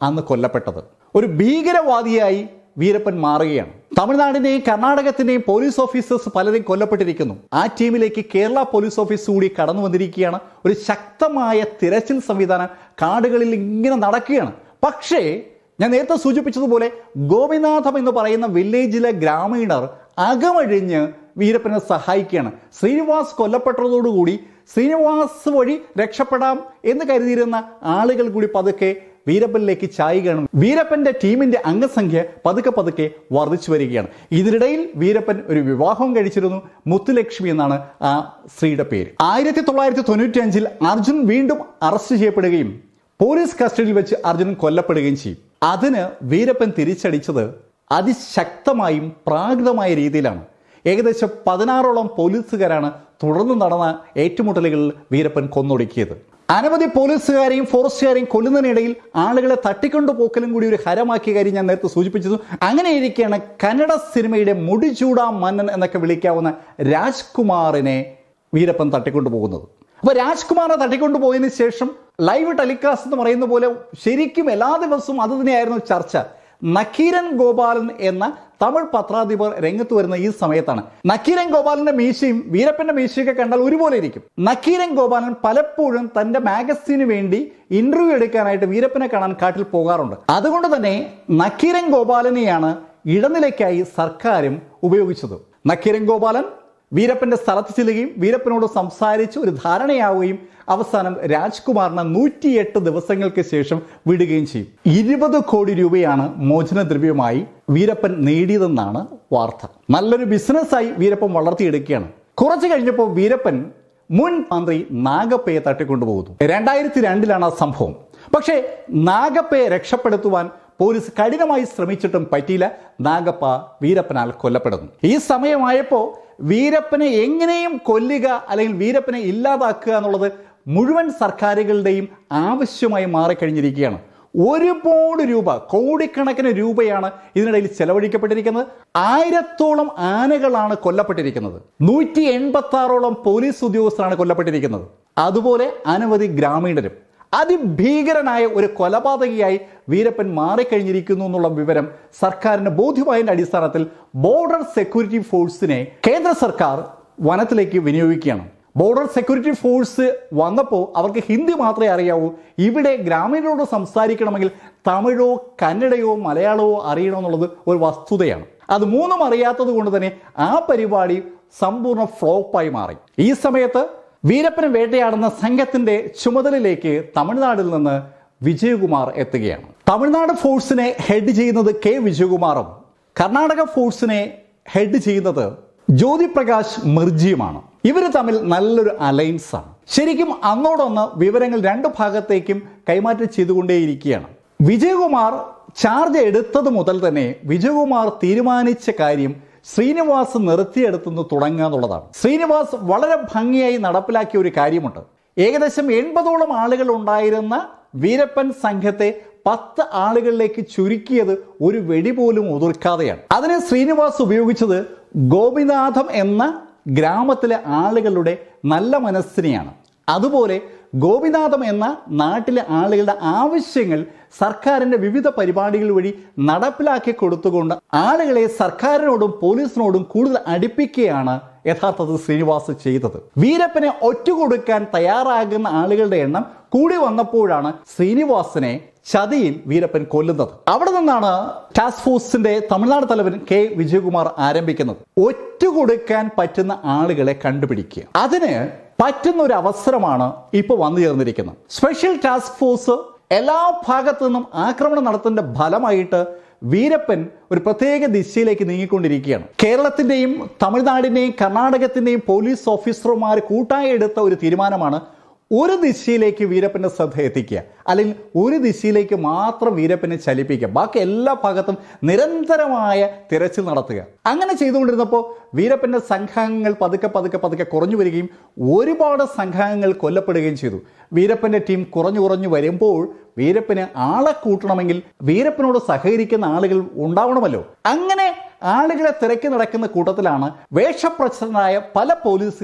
അന്ന് കൊല്ലപ്പെട്ടത് ഒരു ഭീകരവാദിയായി വീരപ്പൻ മാറുകയാണ് തമിഴ്നാടിന്റെയും കർണാടകത്തിന്റെയും പോലീസ് ഓഫീസേഴ്സ് പലരും കൊല്ലപ്പെട്ടിരിക്കുന്നു ആ ടീമിലേക്ക് കേരള പോലീസ് ഓഫീസ് കൂടി കടന്നു വന്നിരിക്കുകയാണ് ഒരു ശക്തമായ തിരച്ചിൽ സംവിധാനം കാടുകളിൽ ഇങ്ങനെ നടക്കുകയാണ് പക്ഷേ ഞാൻ നേരത്തെ സൂചിപ്പിച്ചതുപോലെ ഗോപിനാഥം എന്ന് പറയുന്ന വില്ലേജിലെ ഗ്രാമീണർ അകമഴിഞ്ഞ് വീരപ്പനെ സഹായിക്കുകയാണ് ശ്രീനിവാസ് കൊല്ലപ്പെട്ടതോടുകൂടി ശ്രീനിവാസ് വഴി രക്ഷപ്പെടാം എന്ന് കരുതിയിരുന്ന ആളുകൾ കൂടി പതുക്കെ വീരപ്പനിലേക്ക് ചായുകയാണ് വീരപ്പന്റെ ടീമിന്റെ അംഗസംഖ്യ പതുക്കെ പതുക്കെ വർദ്ധിച്ചു വരികയാണ് ഇതിനിടയിൽ വീരപ്പൻ ഒരു വിവാഹം കഴിച്ചിരുന്നു മുത്തുലക്ഷ്മി എന്നാണ് ആ സ്ത്രീയുടെ പേര് ആയിരത്തി തൊള്ളായിരത്തി തൊണ്ണൂറ്റി അഞ്ചിൽ അർജുൻ വീണ്ടും അറസ്റ്റ് ചെയ്യപ്പെടുകയും പോലീസ് കസ്റ്റഡിയിൽ വെച്ച് അർജുനൻ കൊല്ലപ്പെടുകയും ചെയ്യും അതിന് വീരപ്പൻ തിരിച്ചടിച്ചത് അതിശക്തമായും പ്രാകൃതമായ രീതിയിലാണ് ഏകദേശം പതിനാറോളം പോലീസുകാരാണ് തുടർന്ന് നടന്ന ഏറ്റുമുട്ടലുകളിൽ വീരപ്പൻ കൊന്നൊടുക്കിയത് അനവധി പോലീസുകാരെയും ഫോറസ്റ്റുകാരെയും കൊല്ലുന്നതിനിടയിൽ ആളുകളെ തട്ടിക്കൊണ്ടു പോക്കലും കൂടി ഒരു ഹരമാക്കിയ കാര്യം ഞാൻ നേരത്തെ സൂചിപ്പിച്ചത് അങ്ങനെ ഇരിക്കെയാണ് കന്നഡ സിനിമയുടെ മുടിചൂടാ മന്നൻ എന്നൊക്കെ വിളിക്കാവുന്ന രാജ്കുമാറിനെ വീരപ്പൻ തട്ടിക്കൊണ്ടു പോകുന്നത് അപ്പൊ രാജ്കുമാറിനെ തട്ടിക്കൊണ്ടു പോയതിനു ശേഷം ലൈവ് ടെലികാസ്റ്റ് എന്ന് പറയുന്ന പോലെ ശരിക്കും എല്ലാ ദിവസവും അത് തന്നെയായിരുന്നു ചർച്ച നക്കീരൻ ഗോപാലൻ എന്ന തമിഴ് പത്രാധിപർ രംഗത്ത് വരുന്ന ഈ സമയത്താണ് നക്കീരൻ ഗോപാലന്റെ മീശയും വീരപ്പന്റെ മീശയൊക്കെ കണ്ടാൽ ഒരുപോലെ ഇരിക്കും നക്കീരൻ ഗോപാലൻ പലപ്പോഴും തന്റെ മാഗസിന് വേണ്ടി ഇന്റർവ്യൂ എടുക്കാനായിട്ട് വീരപ്പനെ കാണാൻ കാട്ടിൽ പോകാറുണ്ട് അതുകൊണ്ട് തന്നെ നക്കീരൻ ഗോപാലനെയാണ് ഇടനിലയ്ക്കായി സർക്കാരും ഉപയോഗിച്ചത് നക്കീരൻ ഗോപാലൻ വീരപ്പന്റെ സ്ഥലത്ത് ചെല്ലുകയും വീരപ്പനോട് സംസാരിച്ച് ഒരു ധാരണയാവുകയും അവസാനം രാജ്കുമാറിന് നൂറ്റിയെട്ട് ദിവസങ്ങൾക്ക് ശേഷം വിടുകയും ചെയ്യും ഇരുപത് കോടി രൂപയാണ് മോചനദ്രവ്യമായി വീരപ്പൻ നേടിയതെന്നാണ് വാർത്ത നല്ലൊരു ബിസിനസ്സായി വീരപ്പൻ വളർത്തിയെടുക്കുകയാണ് കുറച്ചു കഴിഞ്ഞപ്പോൾ വീരപ്പൻ മുൻ മന്ത്രി നാഗപ്പയെ തട്ടിക്കൊണ്ടുപോകുന്നു രണ്ടായിരത്തി രണ്ടിലാണ് ആ സംഭവം പക്ഷേ നാഗപ്പയെ രക്ഷപ്പെടുത്തുവാൻ പോലീസ് കഠിനമായി ശ്രമിച്ചിട്ടും പറ്റിയില്ല നാഗപ്പ വീരപ്പനാൽ കൊല്ലപ്പെടുന്നു ഈ സമയമായപ്പോൾ വീരപ്പനെ എങ്ങനെയും കൊല്ലുക അല്ലെങ്കിൽ വീരപ്പനെ ഇല്ലാതാക്കുക എന്നുള്ളത് മുഴുവൻ സർക്കാരുകളുടെയും ആവശ്യമായി മാറിക്കഴിഞ്ഞിരിക്കുകയാണ് ഒരുപാട് രൂപ കോടിക്കണക്കിന് രൂപയാണ് ഇതിനിടയിൽ ചെലവഴിക്കപ്പെട്ടിരിക്കുന്നത് ആയിരത്തോളം ആനകളാണ് കൊല്ലപ്പെട്ടിരിക്കുന്നത് നൂറ്റി എൺപത്തി ആറോളം പോലീസ് ഉദ്യോഗസ്ഥരാണ് കൊല്ലപ്പെട്ടിരിക്കുന്നത് അതുപോലെ അനവധി ഗ്രാമീണരും അതിഭീകരനായ ഒരു കൊലപാതകയായി വീരപ്പൻ മാറിക്കഴിഞ്ഞിരിക്കുന്നു എന്നുള്ള വിവരം സർക്കാരിന് ബോധ്യമായതിന്റെ അടിസ്ഥാനത്തിൽ ബോർഡർ സെക്യൂരിറ്റി ഫോഴ്സിനെ കേന്ദ്ര സർക്കാർ വനത്തിലേക്ക് വിനിയോഗിക്കുകയാണ് ബോർഡർ സെക്യൂരിറ്റി ഫോഴ്സ് വന്നപ്പോൾ അവർക്ക് ഹിന്ദി മാത്രമേ അറിയാവൂ ഇവിടെ ഗ്രാമീണരോട് സംസാരിക്കണമെങ്കിൽ തമിഴോ കന്നഡയോ മലയാളമോ അറിയണമെന്നുള്ളത് ഒരു വസ്തുതയാണ് അത് മൂന്നും അറിയാത്തത് കൊണ്ട് തന്നെ ആ പരിപാടി സമ്പൂർണ്ണ ഫ്ലോപ്പായി മാറി ഈ സമയത്ത് വീരപ്പനെ വേട്ടയാടുന്ന സംഘത്തിന്റെ ചുമതലയിലേക്ക് തമിഴ്നാട്ടിൽ നിന്ന് വിജയകുമാർ എത്തുകയാണ് തമിഴ്നാട് ഫോഴ്സിനെ ഹെഡ് ചെയ്യുന്നത് കെ വിജയകുമാറും കർണാടക ഫോഴ്സിനെ ഹെഡ് ചെയ്യുന്നത് ജ്യോതിപ്രകാശ് മിർജിയുമാണ് ഇവർ തമ്മിൽ നല്ലൊരു അലയൻസ് ആണ് ശരിക്കും അന്നോടൊന്ന് വിവരങ്ങൾ രണ്ട് ഭാഗത്തേക്കും കൈമാറ്റം ചെയ്തുകൊണ്ടേയിരിക്കുകയാണ് വിജയകുമാർ ചാർജ് എടുത്തത് മുതൽ തന്നെ വിജയകുമാർ തീരുമാനിച്ച കാര്യം ശ്രീനിവാസ് നിർത്തിയെടുത്തുനിന്ന് തുടങ്ങുക എന്നുള്ളതാണ് ശ്രീനിവാസ് വളരെ ഭംഗിയായി നടപ്പിലാക്കിയ ഒരു കാര്യമുണ്ട് ഏകദേശം എൺപതോളം ആളുകൾ ഉണ്ടായിരുന്ന വീരപ്പൻ സംഘത്തെ പത്ത് ആളുകളിലേക്ക് ചുരുക്കിയത് ഒരു വെടി പോലും ഉതിർക്കാതെയാണ് അതിന് ശ്രീനിവാസ് ഉപയോഗിച്ചത് ഗോപിനാഥം എന്ന ഗ്രാമത്തിലെ ആളുകളുടെ നല്ല മനസ്സിനെയാണ് അതുപോലെ ഗോപിനാഥം എന്ന നാട്ടിലെ ആളുകളുടെ ആവശ്യങ്ങൾ സർക്കാരിന്റെ വിവിധ പരിപാടികൾ വഴി നടപ്പിലാക്കി കൊടുത്തുകൊണ്ട് ആളുകളെ സർക്കാരിനോടും പോലീസിനോടും കൂടുതൽ അടുപ്പിക്കുകയാണ് യഥാർത്ഥത്തിൽ ശ്രീനിവാസ് ചെയ്തത് വീരപ്പനെ ഒറ്റുകൊടുക്കാൻ തയ്യാറാകുന്ന ആളുകളുടെ എണ്ണം കൂടി വന്നപ്പോഴാണ് ശ്രീനിവാസനെ ചതിയിൽ വീരപ്പൻ കൊല്ലുന്നത് അവിടെ നിന്നാണ് ടാസ്ക് ഫോഴ്സിന്റെ തമിഴ്നാട് തലവൻ കെ വിജയകുമാർ ആരംഭിക്കുന്നത് ഒറ്റുകൊടുക്കാൻ പറ്റുന്ന ആളുകളെ കണ്ടുപിടിക്കുക അതിന് പറ്റുന്ന ഒരു അവസരമാണ് ഇപ്പോൾ വന്നു ചേർന്നിരിക്കുന്നത് സ്പെഷ്യൽ ടാസ്ക് ഫോഴ്സ് എല്ലാ ഭാഗത്തു നിന്നും ആക്രമണം നടത്തുന്നതിന്റെ ഫലമായിട്ട് വീരപ്പൻ ഒരു പ്രത്യേക ദിശയിലേക്ക് നീങ്ങിക്കൊണ്ടിരിക്കുകയാണ് കേരളത്തിന്റെയും തമിഴ്നാടിന്റെയും കർണാടകത്തിന്റെയും പോലീസ് ഓഫീസർമാർ കൂട്ടായി എടുത്ത ഒരു തീരുമാനമാണ് ഒരു ദിശയിലേക്ക് വീരപ്പന്റെ ശ്രദ്ധ എത്തിക്കുക അല്ലെങ്കിൽ ഒരു ദിശയിലേക്ക് മാത്രം വീരപ്പനെ ചലിപ്പിക്കുക ബാക്കി എല്ലാ ഭാഗത്തും നിരന്തരമായ തിരച്ചിൽ നടത്തുക അങ്ങനെ ചെയ്തുകൊണ്ടിരുന്നപ്പോൾ വീരപ്പന്റെ സംഘാംഗങ്ങൾ പതുക്കെ പതുക്കെ പതുക്കെ കുറഞ്ഞു വരികയും ഒരുപാട് സംഘാംഗങ്ങൾ കൊല്ലപ്പെടുകയും ചെയ്തു വീരപ്പന്റെ ടീം കുറഞ്ഞു കുറഞ്ഞു വരുമ്പോൾ വീരപ്പന് ആളെ കൂട്ടണമെങ്കിൽ വീരപ്പനോട് സഹകരിക്കുന്ന ആളുകൾ ഉണ്ടാവണമല്ലോ അങ്ങനെ ആളുകളെ തിരക്കി നടക്കുന്ന കൂട്ടത്തിലാണ് വേഷപ്രച്ഛനായ പല പോലീസുകാരും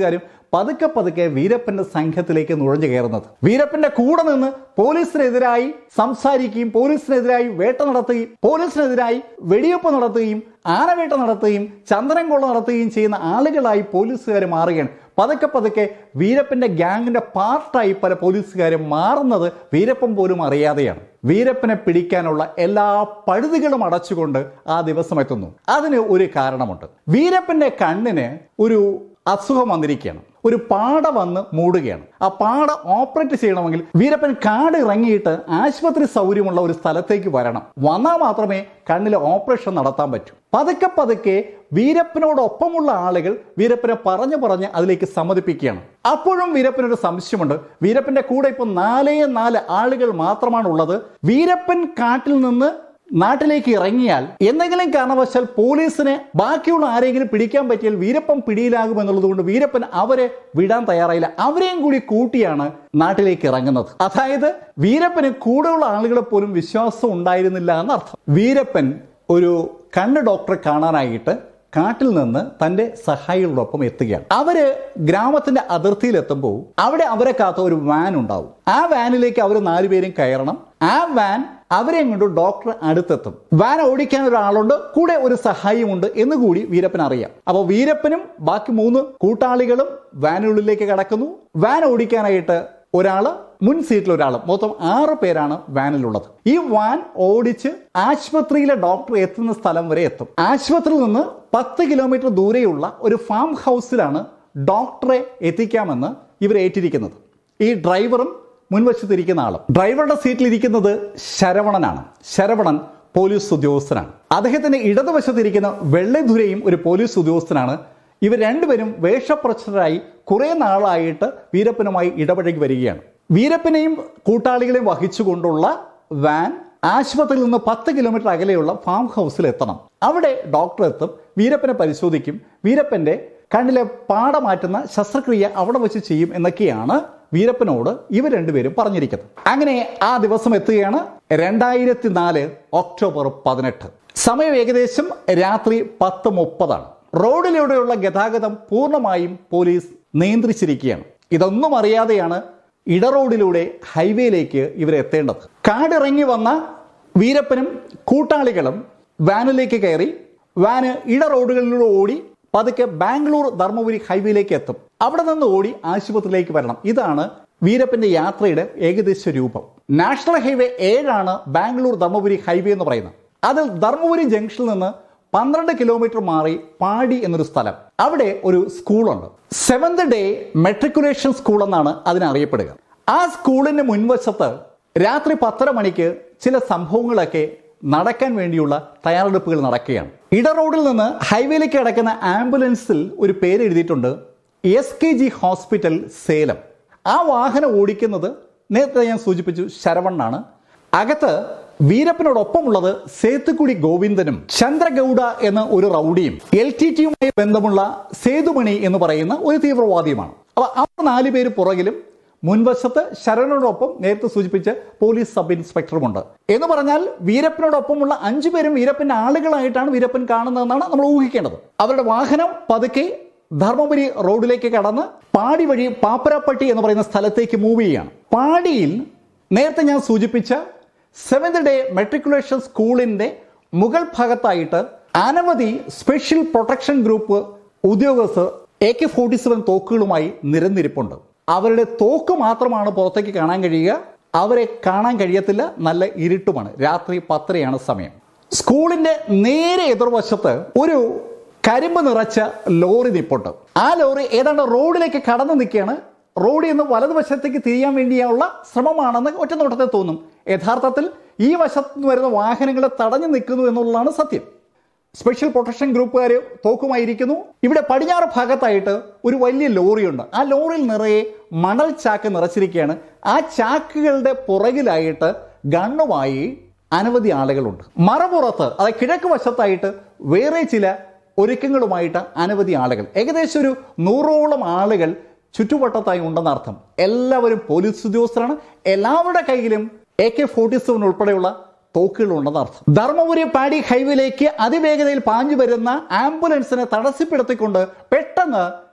പതുക്കെ പതുക്കെ വീരപ്പന്റെ സംഘത്തിലേക്ക് നുഴഞ്ഞു കയറുന്നത് വീരപ്പന്റെ കൂടെ നിന്ന് പോലീസിനെതിരായി സംസാരിക്കുകയും പോലീസിനെതിരായി വേട്ട നടത്തുകയും പോലീസിനെതിരായി വെടിവെപ്പ് നടത്തുകയും ആനവേട്ട നടത്തുകയും ചന്ദനംകൊള്ള നടത്തുകയും ചെയ്യുന്ന ആളുകളായി പോലീസുകാർ മാറുകയാണ് പതുക്കെ പതുക്കെ വീരപ്പന്റെ ഗ്യാങ്ങിന്റെ പാർട്ടായി പല പോലീസുകാരും മാറുന്നത് വീരപ്പൻ പോലും അറിയാതെയാണ് വീരപ്പനെ പിടിക്കാനുള്ള എല്ലാ പഴുതുകളും അടച്ചുകൊണ്ട് ആ ദിവസം എത്തുന്നു അതിന് ഒരു കാരണമുണ്ട് വീരപ്പന്റെ കണ്ണിന് ഒരു അസുഖം വന്നിരിക്കുകയാണ് ഒരു പാട വന്ന് മൂടുകയാണ് ആ പാട ഓപ്പറേറ്റ് ചെയ്യണമെങ്കിൽ വീരപ്പൻ കാട് ഇറങ്ങിയിട്ട് ആശുപത്രി സൗകര്യമുള്ള ഒരു സ്ഥലത്തേക്ക് വരണം വന്നാൽ മാത്രമേ കണ്ണിലെ ഓപ്പറേഷൻ നടത്താൻ പറ്റൂ പതുക്കെ പതുക്കെ വീരപ്പനോടൊപ്പമുള്ള ആളുകൾ വീരപ്പനെ പറഞ്ഞു പറഞ്ഞ് അതിലേക്ക് സമ്മതിപ്പിക്കുകയാണ് അപ്പോഴും വീരപ്പനൊരു സംശയമുണ്ട് വീരപ്പന്റെ കൂടെ ഇപ്പൊ നാലേ നാല് ആളുകൾ മാത്രമാണ് ഉള്ളത് വീരപ്പൻ കാട്ടിൽ നിന്ന് നാട്ടിലേക്ക് ഇറങ്ങിയാൽ എന്തെങ്കിലും കാരണവശാൽ പോലീസിനെ ബാക്കിയുള്ള ആരെങ്കിലും പിടിക്കാൻ പറ്റിയാൽ വീരപ്പൻ പിടിയിലാകും എന്നുള്ളത് കൊണ്ട് വീരപ്പൻ അവരെ വിടാൻ തയ്യാറായില്ല അവരെയും കൂടി കൂട്ടിയാണ് നാട്ടിലേക്ക് ഇറങ്ങുന്നത് അതായത് വീരപ്പന് കൂടെയുള്ള ആളുകളെ പോലും വിശ്വാസം ഉണ്ടായിരുന്നില്ല എന്നർത്ഥം വീരപ്പൻ ഒരു കണ്ണ് ഡോക്ടറെ കാണാനായിട്ട് കാട്ടിൽ നിന്ന് തന്റെ സഹായികളോടൊപ്പം എത്തുകയാണ് അവര് ഗ്രാമത്തിന്റെ അതിർത്തിയിൽ എത്തുമ്പോൾ അവിടെ അവരെ കാത്ത ഒരു വാൻ ഉണ്ടാവും ആ വാനിലേക്ക് അവർ നാലുപേരും കയറണം ആ വാൻ അവരെ കൊണ്ട് ഡോക്ടർ അടുത്തെത്തും വാൻ ഓടിക്കാൻ ഒരാളുണ്ട് കൂടെ ഒരു സഹായിയുമുണ്ട് എന്ന് കൂടി വീരപ്പൻ അറിയാം അപ്പോൾ വീരപ്പനും ബാക്കി മൂന്ന് കൂട്ടാളികളും വാനുള്ളിലേക്ക് കടക്കുന്നു വാൻ ഓടിക്കാനായിട്ട് ഒരാള് മുൻ സീറ്റിൽ ഒരാൾ മൊത്തം ആറ് പേരാണ് വാനിലുള്ളത് ഈ വാൻ ഓടിച്ച് ആശുപത്രിയിലെ ഡോക്ടർ എത്തുന്ന സ്ഥലം വരെ എത്തും ആശുപത്രിയിൽ നിന്ന് പത്ത് കിലോമീറ്റർ ദൂരെയുള്ള ഒരു ഫാം ഹൗസിലാണ് ഡോക്ടറെ എത്തിക്കാമെന്ന് ഇവർ ഏറ്റിരിക്കുന്നത് ഈ ഡ്രൈവറും മുൻവശത്തിരിക്കുന്ന ആളും ഡ്രൈവറുടെ സീറ്റിൽ ഇരിക്കുന്നത് ശരവണനാണ് ശരവണൻ പോലീസ് ഉദ്യോഗസ്ഥനാണ് അദ്ദേഹത്തിന്റെ ഇടതുവശത്തിരിക്കുന്ന വെള്ളിധുരയും ഒരു പോലീസ് ഉദ്യോഗസ്ഥനാണ് ഇവർ രണ്ടുപേരും വേഷപ്രച്ഛരായി കുറെ നാളായിട്ട് വീരപ്പനുമായി ഇടപഴകി വരികയാണ് വീരപ്പനെയും കൂട്ടാളികളെയും വഹിച്ചുകൊണ്ടുള്ള വാൻ ആശുപത്രിയിൽ നിന്ന് പത്ത് കിലോമീറ്റർ അകലെയുള്ള ഫാം ഹൗസിൽ എത്തണം അവിടെ ഡോക്ടർ എത്തും വീരപ്പനെ പരിശോധിക്കും വീരപ്പന്റെ കണ്ണിലെ പാട മാറ്റുന്ന ശസ്ത്രക്രിയ അവിടെ വെച്ച് ചെയ്യും എന്നൊക്കെയാണ് വീരപ്പനോട് ഇവർ രണ്ടുപേരും പറഞ്ഞിരിക്കുന്നത് അങ്ങനെ ആ ദിവസം എത്തുകയാണ് രണ്ടായിരത്തി നാല് ഒക്ടോബർ പതിനെട്ട് സമയം ഏകദേശം രാത്രി പത്ത് മുപ്പതാണ് റോഡിലൂടെയുള്ള ഗതാഗതം പൂർണ്ണമായും പോലീസ് നിയന്ത്രിച്ചിരിക്കുകയാണ് ഇതൊന്നും അറിയാതെയാണ് ഇടറോഡിലൂടെ ഹൈവേയിലേക്ക് ഇവരെത്തേണ്ടത് കാടിറങ്ങി വന്ന വീരപ്പനും കൂട്ടാളികളും വാനിലേക്ക് കയറി വാന് ഇട റോഡുകളിലൂടെ ഓടി പതുക്കെ ബാംഗ്ലൂർ ധർമ്മപുരി ഹൈവേയിലേക്ക് എത്തും അവിടെ നിന്ന് ഓടി ആശുപത്രിയിലേക്ക് വരണം ഇതാണ് വീരപ്പന്റെ യാത്രയുടെ ഏകദേശ രൂപം നാഷണൽ ഹൈവേ ഏഴാണ് ബാംഗ്ലൂർ ധർമ്മപുരി ഹൈവേ എന്ന് പറയുന്നത് അതിൽ ധർമ്മപുരി ജംഗ്ഷനിൽ നിന്ന് പന്ത്രണ്ട് കിലോമീറ്റർ മാറി പാടി എന്നൊരു സ്ഥലം അവിടെ ഒരു സ്കൂളുണ്ട് സെവന്ത് ഡേ മെട്രിക്കുലേഷൻ സ്കൂൾ എന്നാണ് അതിനറിയപ്പെടുക ആ സ്കൂളിന്റെ മുൻവശത്ത് രാത്രി പത്തര മണിക്ക് ചില സംഭവങ്ങളൊക്കെ നടക്കാൻ വേണ്ടിയുള്ള തയ്യാറെടുപ്പുകൾ നടക്കുകയാണ് ഇട റോഡിൽ നിന്ന് ഹൈവേയിലേക്ക് കിടക്കുന്ന ആംബുലൻസിൽ ഒരു പേര് എഴുതിയിട്ടുണ്ട് S K G hospital Salem ആ വാഹനം ഓടിക്കുന്നത് നേരത്തെ ഞാൻ സൂചിപ്പിച്ചു ശരവണ്ണാണ് അകത്ത് വീരപ്പനോടൊപ്പമുള്ളത് സേത്തുക്കുടി ഗോവിന്ദനും ചന്ദ്രഗൌഡ എന്ന ഒരു റൗഡിയും എൽ ടി ടിയുമായി ബന്ധമുള്ള സേതുമണി എന്ന് പറയുന്ന ഒരു തീവ്രവാദിയുമാണ് അപ്പൊ അവർ നാല് പേര് പുറകിലും മുൻവശത്ത് ശരണോടൊപ്പം നേരത്തെ സൂചിപ്പിച്ച പോലീസ് സബ് ഇൻസ്പെക്ടറുമുണ്ട് എന്ന് പറഞ്ഞാൽ വീരപ്പനോടൊപ്പമുള്ള അഞ്ചു പേരും വീരപ്പന്റെ ആളുകളായിട്ടാണ് വീരപ്പൻ കാണുന്നതെന്നാണ് നമ്മൾ ഊഹിക്കേണ്ടത് അവരുടെ വാഹനം പതുക്കെ ധർമ്മപുരി റോഡിലേക്ക് കടന്ന് പാടി വഴി പാപ്പരപ്പട്ടി എന്ന് പറയുന്ന സ്ഥലത്തേക്ക് മൂവ് ചെയ്യാണ് പാടിയിൽ നേരത്തെ ഞാൻ സൂചിപ്പിച്ച സെവന്ത് ഡേ മെട്രിക്കുലേഷൻ സ്കൂളിന്റെ മുകൾ ഭാഗത്തായിട്ട് അനവധി സ്പെഷ്യൽ പ്രൊട്ടക്ഷൻ ഗ്രൂപ്പ് ഉദ്യോഗസ്ഥർ എ കെ ഫോർട്ടി സെവൻ തോക്കുകളുമായി നിരന്നിരിപ്പുണ്ട് അവരുടെ തോക്ക് മാത്രമാണ് പുറത്തേക്ക് കാണാൻ കഴിയുക അവരെ കാണാൻ കഴിയത്തില്ല നല്ല ഇരുട്ടുമാണ് രാത്രി പത്തരയാണ് സമയം സ്കൂളിന്റെ നേരെ എതിർവശത്ത് ഒരു കരിമ്പ് നിറച്ച ലോറി നിപ്പുണ്ട് ആ ലോറി ഏതാണ്ട് റോഡിലേക്ക് കടന്നു നിൽക്കുകയാണ് റോഡിൽ നിന്ന് വലതുവശത്തേക്ക് തിരിയാൻ വേണ്ടിയുള്ള ശ്രമമാണെന്ന് ഒറ്റ നോട്ടത്തിൽ തോന്നും യഥാർത്ഥത്തിൽ ഈ വശത്ത് നിന്ന് വരുന്ന വാഹനങ്ങളെ തടഞ്ഞു നിൽക്കുന്നു എന്നുള്ളതാണ് സത്യം സ്പെഷ്യൽ പ്രൊട്ടക്ഷൻ ഗ്രൂപ്പുകാർ തോക്കുമായിരിക്കുന്നു ഇവിടെ പടിഞ്ഞാറ് ഭാഗത്തായിട്ട് ഒരു വലിയ ലോറിയുണ്ട് ആ ലോറിയിൽ നിറയെ മണൽ ചാക്ക് നിറച്ചിരിക്കുകയാണ് ആ ചാക്കുകളുടെ പുറകിലായിട്ട് ഗണ്ണുമായി അനവധി ആളുകളുണ്ട് മറപുറത്ത് അതായത് കിഴക്ക് വശത്തായിട്ട് വേറെ ചില ഒരുക്കങ്ങളുമായിട്ട് അനവധി ആളുകൾ ഏകദേശം ഒരു നൂറോളം ആളുകൾ ചുറ്റുവട്ടത്തായി ഉണ്ടെന്നർത്ഥം എല്ലാവരും പോലീസ് ഉദ്യോഗസ്ഥരാണ് എല്ലാവരുടെ കയ്യിലും എ കെ ഫോർട്ടി സെവൻ ഉൾപ്പെടെയുള്ള തോക്കുകളുണ്ടെന്ന് അർത്ഥം ധർമ്മപുരി പാടി ഹൈവേയിലേക്ക് അതിവേഗതയിൽ പാഞ്ഞു വരുന്ന ആംബുലൻസിനെ തടസ്സപ്പെടുത്തിക്കൊണ്ട് പെട്ടെന്ന്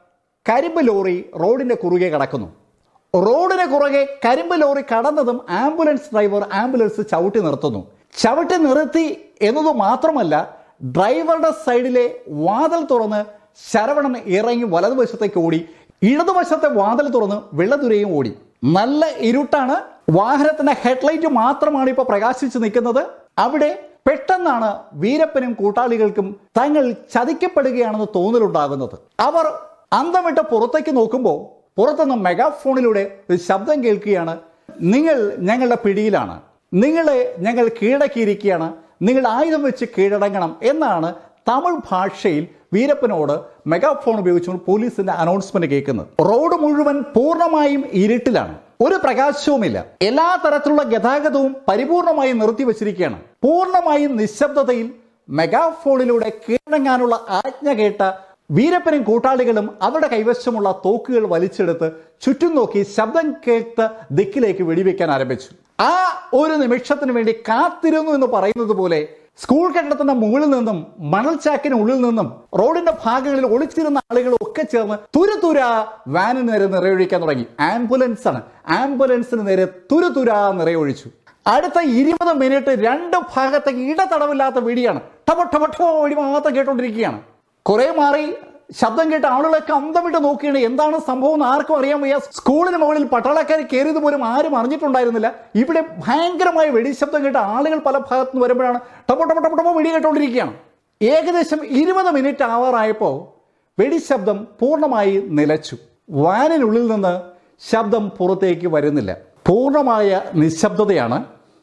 കരിമ്പ് ലോറി റോഡിന്റെ കുറുകെ കടക്കുന്നു റോഡിന് കുറുകെ കരിമ്പ് ലോറി കടന്നതും ആംബുലൻസ് ഡ്രൈവർ ആംബുലൻസ് ചവിട്ടി നിർത്തുന്നു ചവിട്ടി നിർത്തി എന്നത് മാത്രമല്ല ഡ്രൈവറുടെ സൈഡിലെ വാതിൽ തുറന്ന് ശരവണൻ ഇറങ്ങി വലതുവശത്തേക്ക് ഓടി ഇടതുവശത്തെ വാതിൽ തുറന്ന് വെള്ളതുരയും ഓടി നല്ല ഇരുട്ടാണ് വാഹനത്തിന്റെ ഹെഡ്ലൈറ്റ് മാത്രമാണ് ഇപ്പോൾ പ്രകാശിച്ചു നിൽക്കുന്നത് അവിടെ പെട്ടെന്നാണ് വീരപ്പനും കൂട്ടാളികൾക്കും തങ്ങൾ ചതിക്കപ്പെടുകയാണെന്ന് തോന്നലുണ്ടാകുന്നത് അവർ അന്തം വിട്ട് പുറത്തേക്ക് നോക്കുമ്പോൾ പുറത്തുനിന്ന് മെഗാഫോണിലൂടെ ഒരു ശബ്ദം കേൾക്കുകയാണ് നിങ്ങൾ ഞങ്ങളുടെ പിടിയിലാണ് നിങ്ങളെ ഞങ്ങൾ കീഴടക്കിയിരിക്കുകയാണ് നിങ്ങൾ ആയുധം വെച്ച് കീഴടങ്ങണം എന്നാണ് തമിഴ് ഭാഷയിൽ വീരപ്പനോട് മെഗാഫോൺ ഉപയോഗിച്ചുകൊണ്ട് പോലീസിന്റെ അനൗൺസ്മെന്റ് കേൾക്കുന്നത് റോഡ് മുഴുവൻ പൂർണ്ണമായും ഇരുട്ടിലാണ് ഒരു പ്രകാശവുമില്ല എല്ലാ തരത്തിലുള്ള ഗതാഗതവും പരിപൂർണമായും നിർത്തിവച്ചിരിക്കുകയാണ് പൂർണ്ണമായും നിശബ്ദതയിൽ മെഗാഫോണിലൂടെ കീഴടങ്ങാനുള്ള ആജ്ഞ കേട്ട വീരപ്പനും കൂട്ടാളികളും അവരുടെ കൈവശമുള്ള തോക്കുകൾ വലിച്ചെടുത്ത് ചുറ്റും നോക്കി ശബ്ദം കേട്ട ദിക്കിലേക്ക് വെടിവെക്കാൻ ആരംഭിച്ചു ആ ഒരു നിമിഷത്തിന് വേണ്ടി കാത്തിരുന്നു എന്ന് പറയുന്നത് പോലെ സ്കൂൾ കെട്ടിടത്തിന്റെ മുകളിൽ നിന്നും മണൽച്ചാക്കിന് ഉള്ളിൽ നിന്നും റോഡിന്റെ ഭാഗങ്ങളിൽ ഒളിച്ചിരുന്ന ആളുകൾ ഒക്കെ ചേർന്ന് തുരുതുര വാനിന് നേരെ നിറയൊഴിക്കാൻ തുടങ്ങി ആംബുലൻസ് ആണ് ആംബുലൻസിന് നേരെ തുരുതുര നിറയൊഴിച്ചു അടുത്ത ഇരുപത് മിനിറ്റ് രണ്ട് ഭാഗത്തേക്ക് ഇടതടവില്ലാത്ത വെടിയാണ് ടപ ടപ ടപ വെടി മാത്രം കേട്ടോണ്ടിരിക്കുകയാണ് കുറെ മാറി ശബ്ദം കേട്ട ആളുകളൊക്കെ അന്തം വിട്ട് നോക്കിയാണ് എന്താണ് സംഭവം എന്ന് ആർക്കും അറിയാൻ വയ്യ സ്കൂളിന് മുകളിൽ പട്ടാളക്കാർ കയറിയത് പോലും ആരും അറിഞ്ഞിട്ടുണ്ടായിരുന്നില്ല ഇവിടെ ഭയങ്കരമായ വെടിശബ്ദം കേട്ട ആളുകൾ പല ഭാഗത്തു നിന്ന് വരുമ്പോഴാണ് ടപ്പോ ടപ്പോ ടപ്പോ ടപ്പോ വെടി കേട്ടോണ്ടിരിക്കുകയാണ് ഏകദേശം ഇരുപത് മിനിറ്റ് ആവാറായപ്പോൾ വെടിശബ്ദം പൂർണ്ണമായി നിലച്ചു വാനിനുള്ളിൽ നിന്ന് ശബ്ദം പുറത്തേക്ക് വരുന്നില്ല പൂർണ്ണമായ നിശബ്ദതയാണ്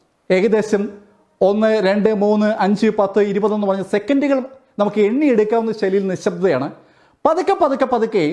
ഏകദേശം ഒന്ന് രണ്ട് മൂന്ന് അഞ്ച് പത്ത് ഇരുപതെന്ന് പറഞ്ഞ സെക്കൻഡുകൾ നമുക്ക് എണ്ണിയെടുക്കാവുന്ന ശൈലിയിൽ നിശബ്ദതയാണ് പതുക്കെ പതുക്കെ പതുക്കെ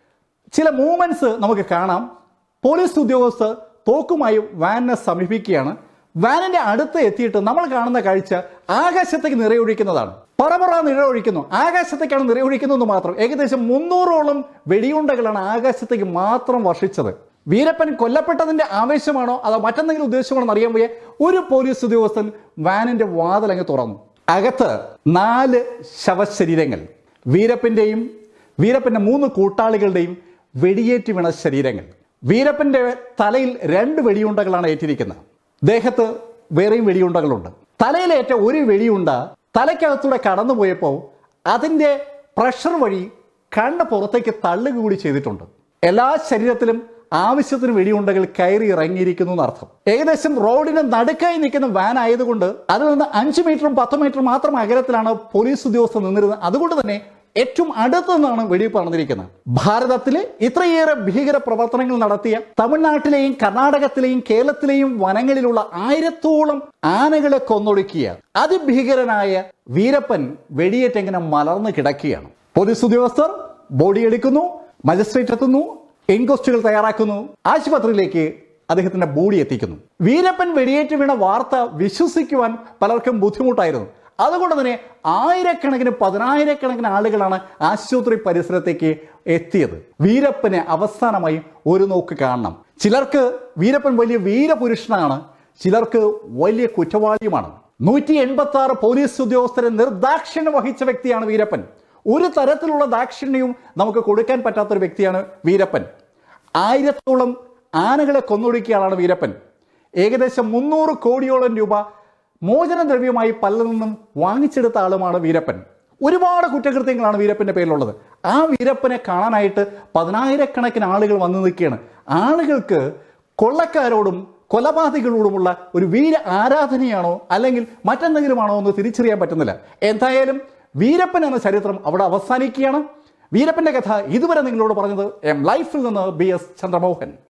ചില മൂവ്മെന്റ്സ് നമുക്ക് കാണാം പോലീസ് ഉദ്യോഗസ്ഥർ തോക്കുമായി വാനിനെ സമീപിക്കുകയാണ് വാനിന്റെ അടുത്ത് എത്തിയിട്ട് നമ്മൾ കാണുന്ന കാഴ്ച ആകാശത്തേക്ക് നിറയൊഴിക്കുന്നതാണ് പറപറ നിറയൊഴിക്കുന്നു ആകാശത്തേക്കാണ് നിറയൊഴിക്കുന്നത് മാത്രം ഏകദേശം മുന്നൂറോളം വെടിയുണ്ടകളാണ് ആകാശത്തേക്ക് മാത്രം വർഷിച്ചത് വീരപ്പൻ കൊല്ലപ്പെട്ടതിന്റെ ആവേശമാണോ അതോ മറ്റെന്തെങ്കിലും ഉദ്ദേശമാണോ എന്ന് അറിയാൻ വയ്യ ഒരു പോലീസ് ഉദ്യോഗസ്ഥൻ വാനിന്റെ വാതിലങ്ങ് തുറന്നു അകത്ത് നാല് ശവശരീരങ്ങൾ വീരപ്പന്റെയും വീരപ്പന്റെ മൂന്ന് കൂട്ടാളികളുടെയും വെടിയേറ്റ് വീണ ശരീരങ്ങൾ വീരപ്പന്റെ തലയിൽ രണ്ട് വെടിയുണ്ടകളാണ് ഏറ്റിരിക്കുന്നത് ദേഹത്ത് വേറെയും വെടിയുണ്ടകളുണ്ട് തലയിലേറ്റ ഒരു വെടിയുണ്ട തലയ്ക്കകത്തൂടെ കടന്നുപോയപ്പോൾ അതിൻ്റെ പ്രഷർ വഴി കണ്ണ് പുറത്തേക്ക് തള്ളുക കൂടി ചെയ്തിട്ടുണ്ട് എല്ലാ ശരീരത്തിലും ആവശ്യത്തിന് വെടിയുണ്ടകൾ കയറി ഇറങ്ങിയിരിക്കുന്നു എന്നർത്ഥം ഏകദേശം റോഡിന് നടുക്കായി നിൽക്കുന്ന വാൻ ആയതുകൊണ്ട് അതിൽ നിന്ന് അഞ്ച് മീറ്ററും പത്ത് മീറ്ററും മാത്രം അകലത്തിലാണ് പോലീസ് ഉദ്യോഗസ്ഥർ നിന്നിരുന്നത് അതുകൊണ്ട് തന്നെ ഏറ്റവും അടുത്തു നിന്നാണ് വെടിവെപ്പ് നടന്നിരിക്കുന്നത് ഭാരതത്തിലെ ഇത്രയേറെ ഭീകര പ്രവർത്തനങ്ങൾ നടത്തിയ തമിഴ്നാട്ടിലെയും കർണാടകത്തിലെയും കേരളത്തിലെയും വനങ്ങളിലുള്ള ആയിരത്തോളം ആനകളെ കൊന്നൊടുക്കിയ അതിഭീകരനായ വീരപ്പൻ വെടിയേറ്റെങ്ങനെ മലർന്നു കിടക്കുകയാണ് പോലീസ് ഉദ്യോഗസ്ഥർ ബോഡി എടുക്കുന്നു മജിസ്ട്രേറ്റ് എത്തുന്നു എൻക്വസ്റ്റുകൾ തയ്യാറാക്കുന്നു ആശുപത്രിയിലേക്ക് അദ്ദേഹത്തിന്റെ ബോഡി എത്തിക്കുന്നു വീരപ്പൻ വെടിയേറ്റ് വീണ വാർത്ത വിശ്വസിക്കുവാൻ പലർക്കും ബുദ്ധിമുട്ടായിരുന്നു അതുകൊണ്ട് തന്നെ ആയിരക്കണക്കിന് പതിനായിരക്കണക്കിന് ആളുകളാണ് ആശുപത്രി പരിസരത്തേക്ക് എത്തിയത് വീരപ്പനെ അവസാനമായി ഒരു നോക്ക് കാണണം ചിലർക്ക് വീരപ്പൻ വലിയ വീരപുരുഷനാണ് ചിലർക്ക് വലിയ കുറ്റവാളിയുമാണ് നൂറ്റി എൺപത്തി ആറ് പോലീസ് ഉദ്യോഗസ്ഥരെ നിർദാക്ഷിണ്യം വഹിച്ച വ്യക്തിയാണ് വീരപ്പൻ ഒരു തരത്തിലുള്ള ദാക്ഷിണ്യവും നമുക്ക് കൊടുക്കാൻ പറ്റാത്ത ഒരു വ്യക്തിയാണ് വീരപ്പൻ ആയിരത്തോളം ആനകളെ കൊന്നൊടുക്കിയ വീരപ്പൻ ഏകദേശം മുന്നൂറ് കോടിയോളം രൂപ മോചനദ്രവ്യമായി പലരിൽ നിന്നും വാങ്ങിച്ചെടുത്ത ആളുമാണ് വീരപ്പൻ ഒരുപാട് കുറ്റകൃത്യങ്ങളാണ് വീരപ്പന്റെ പേരിലുള്ളത് ആ വീരപ്പനെ കാണാനായിട്ട് പതിനായിരക്കണക്കിന് ആളുകൾ വന്നു നിൽക്കുകയാണ് ആളുകൾക്ക് കൊള്ളക്കാരോടും കൊലപാതകളോടുമുള്ള ഒരു വീര ആരാധനയാണോ അല്ലെങ്കിൽ മറ്റെന്തെങ്കിലുമാണോ എന്ന് തിരിച്ചറിയാൻ പറ്റുന്നില്ല എന്തായാലും വീരപ്പൻ എന്ന ചരിത്രം അവിടെ അവസാനിക്കുകയാണ് വീരപ്പന്റെ കഥ ഇതുവരെ നിങ്ങളോട് പറഞ്ഞത് എം ലൈഫിൽ നിന്ന് ബി എസ് ചന്ദ്രമോഹൻ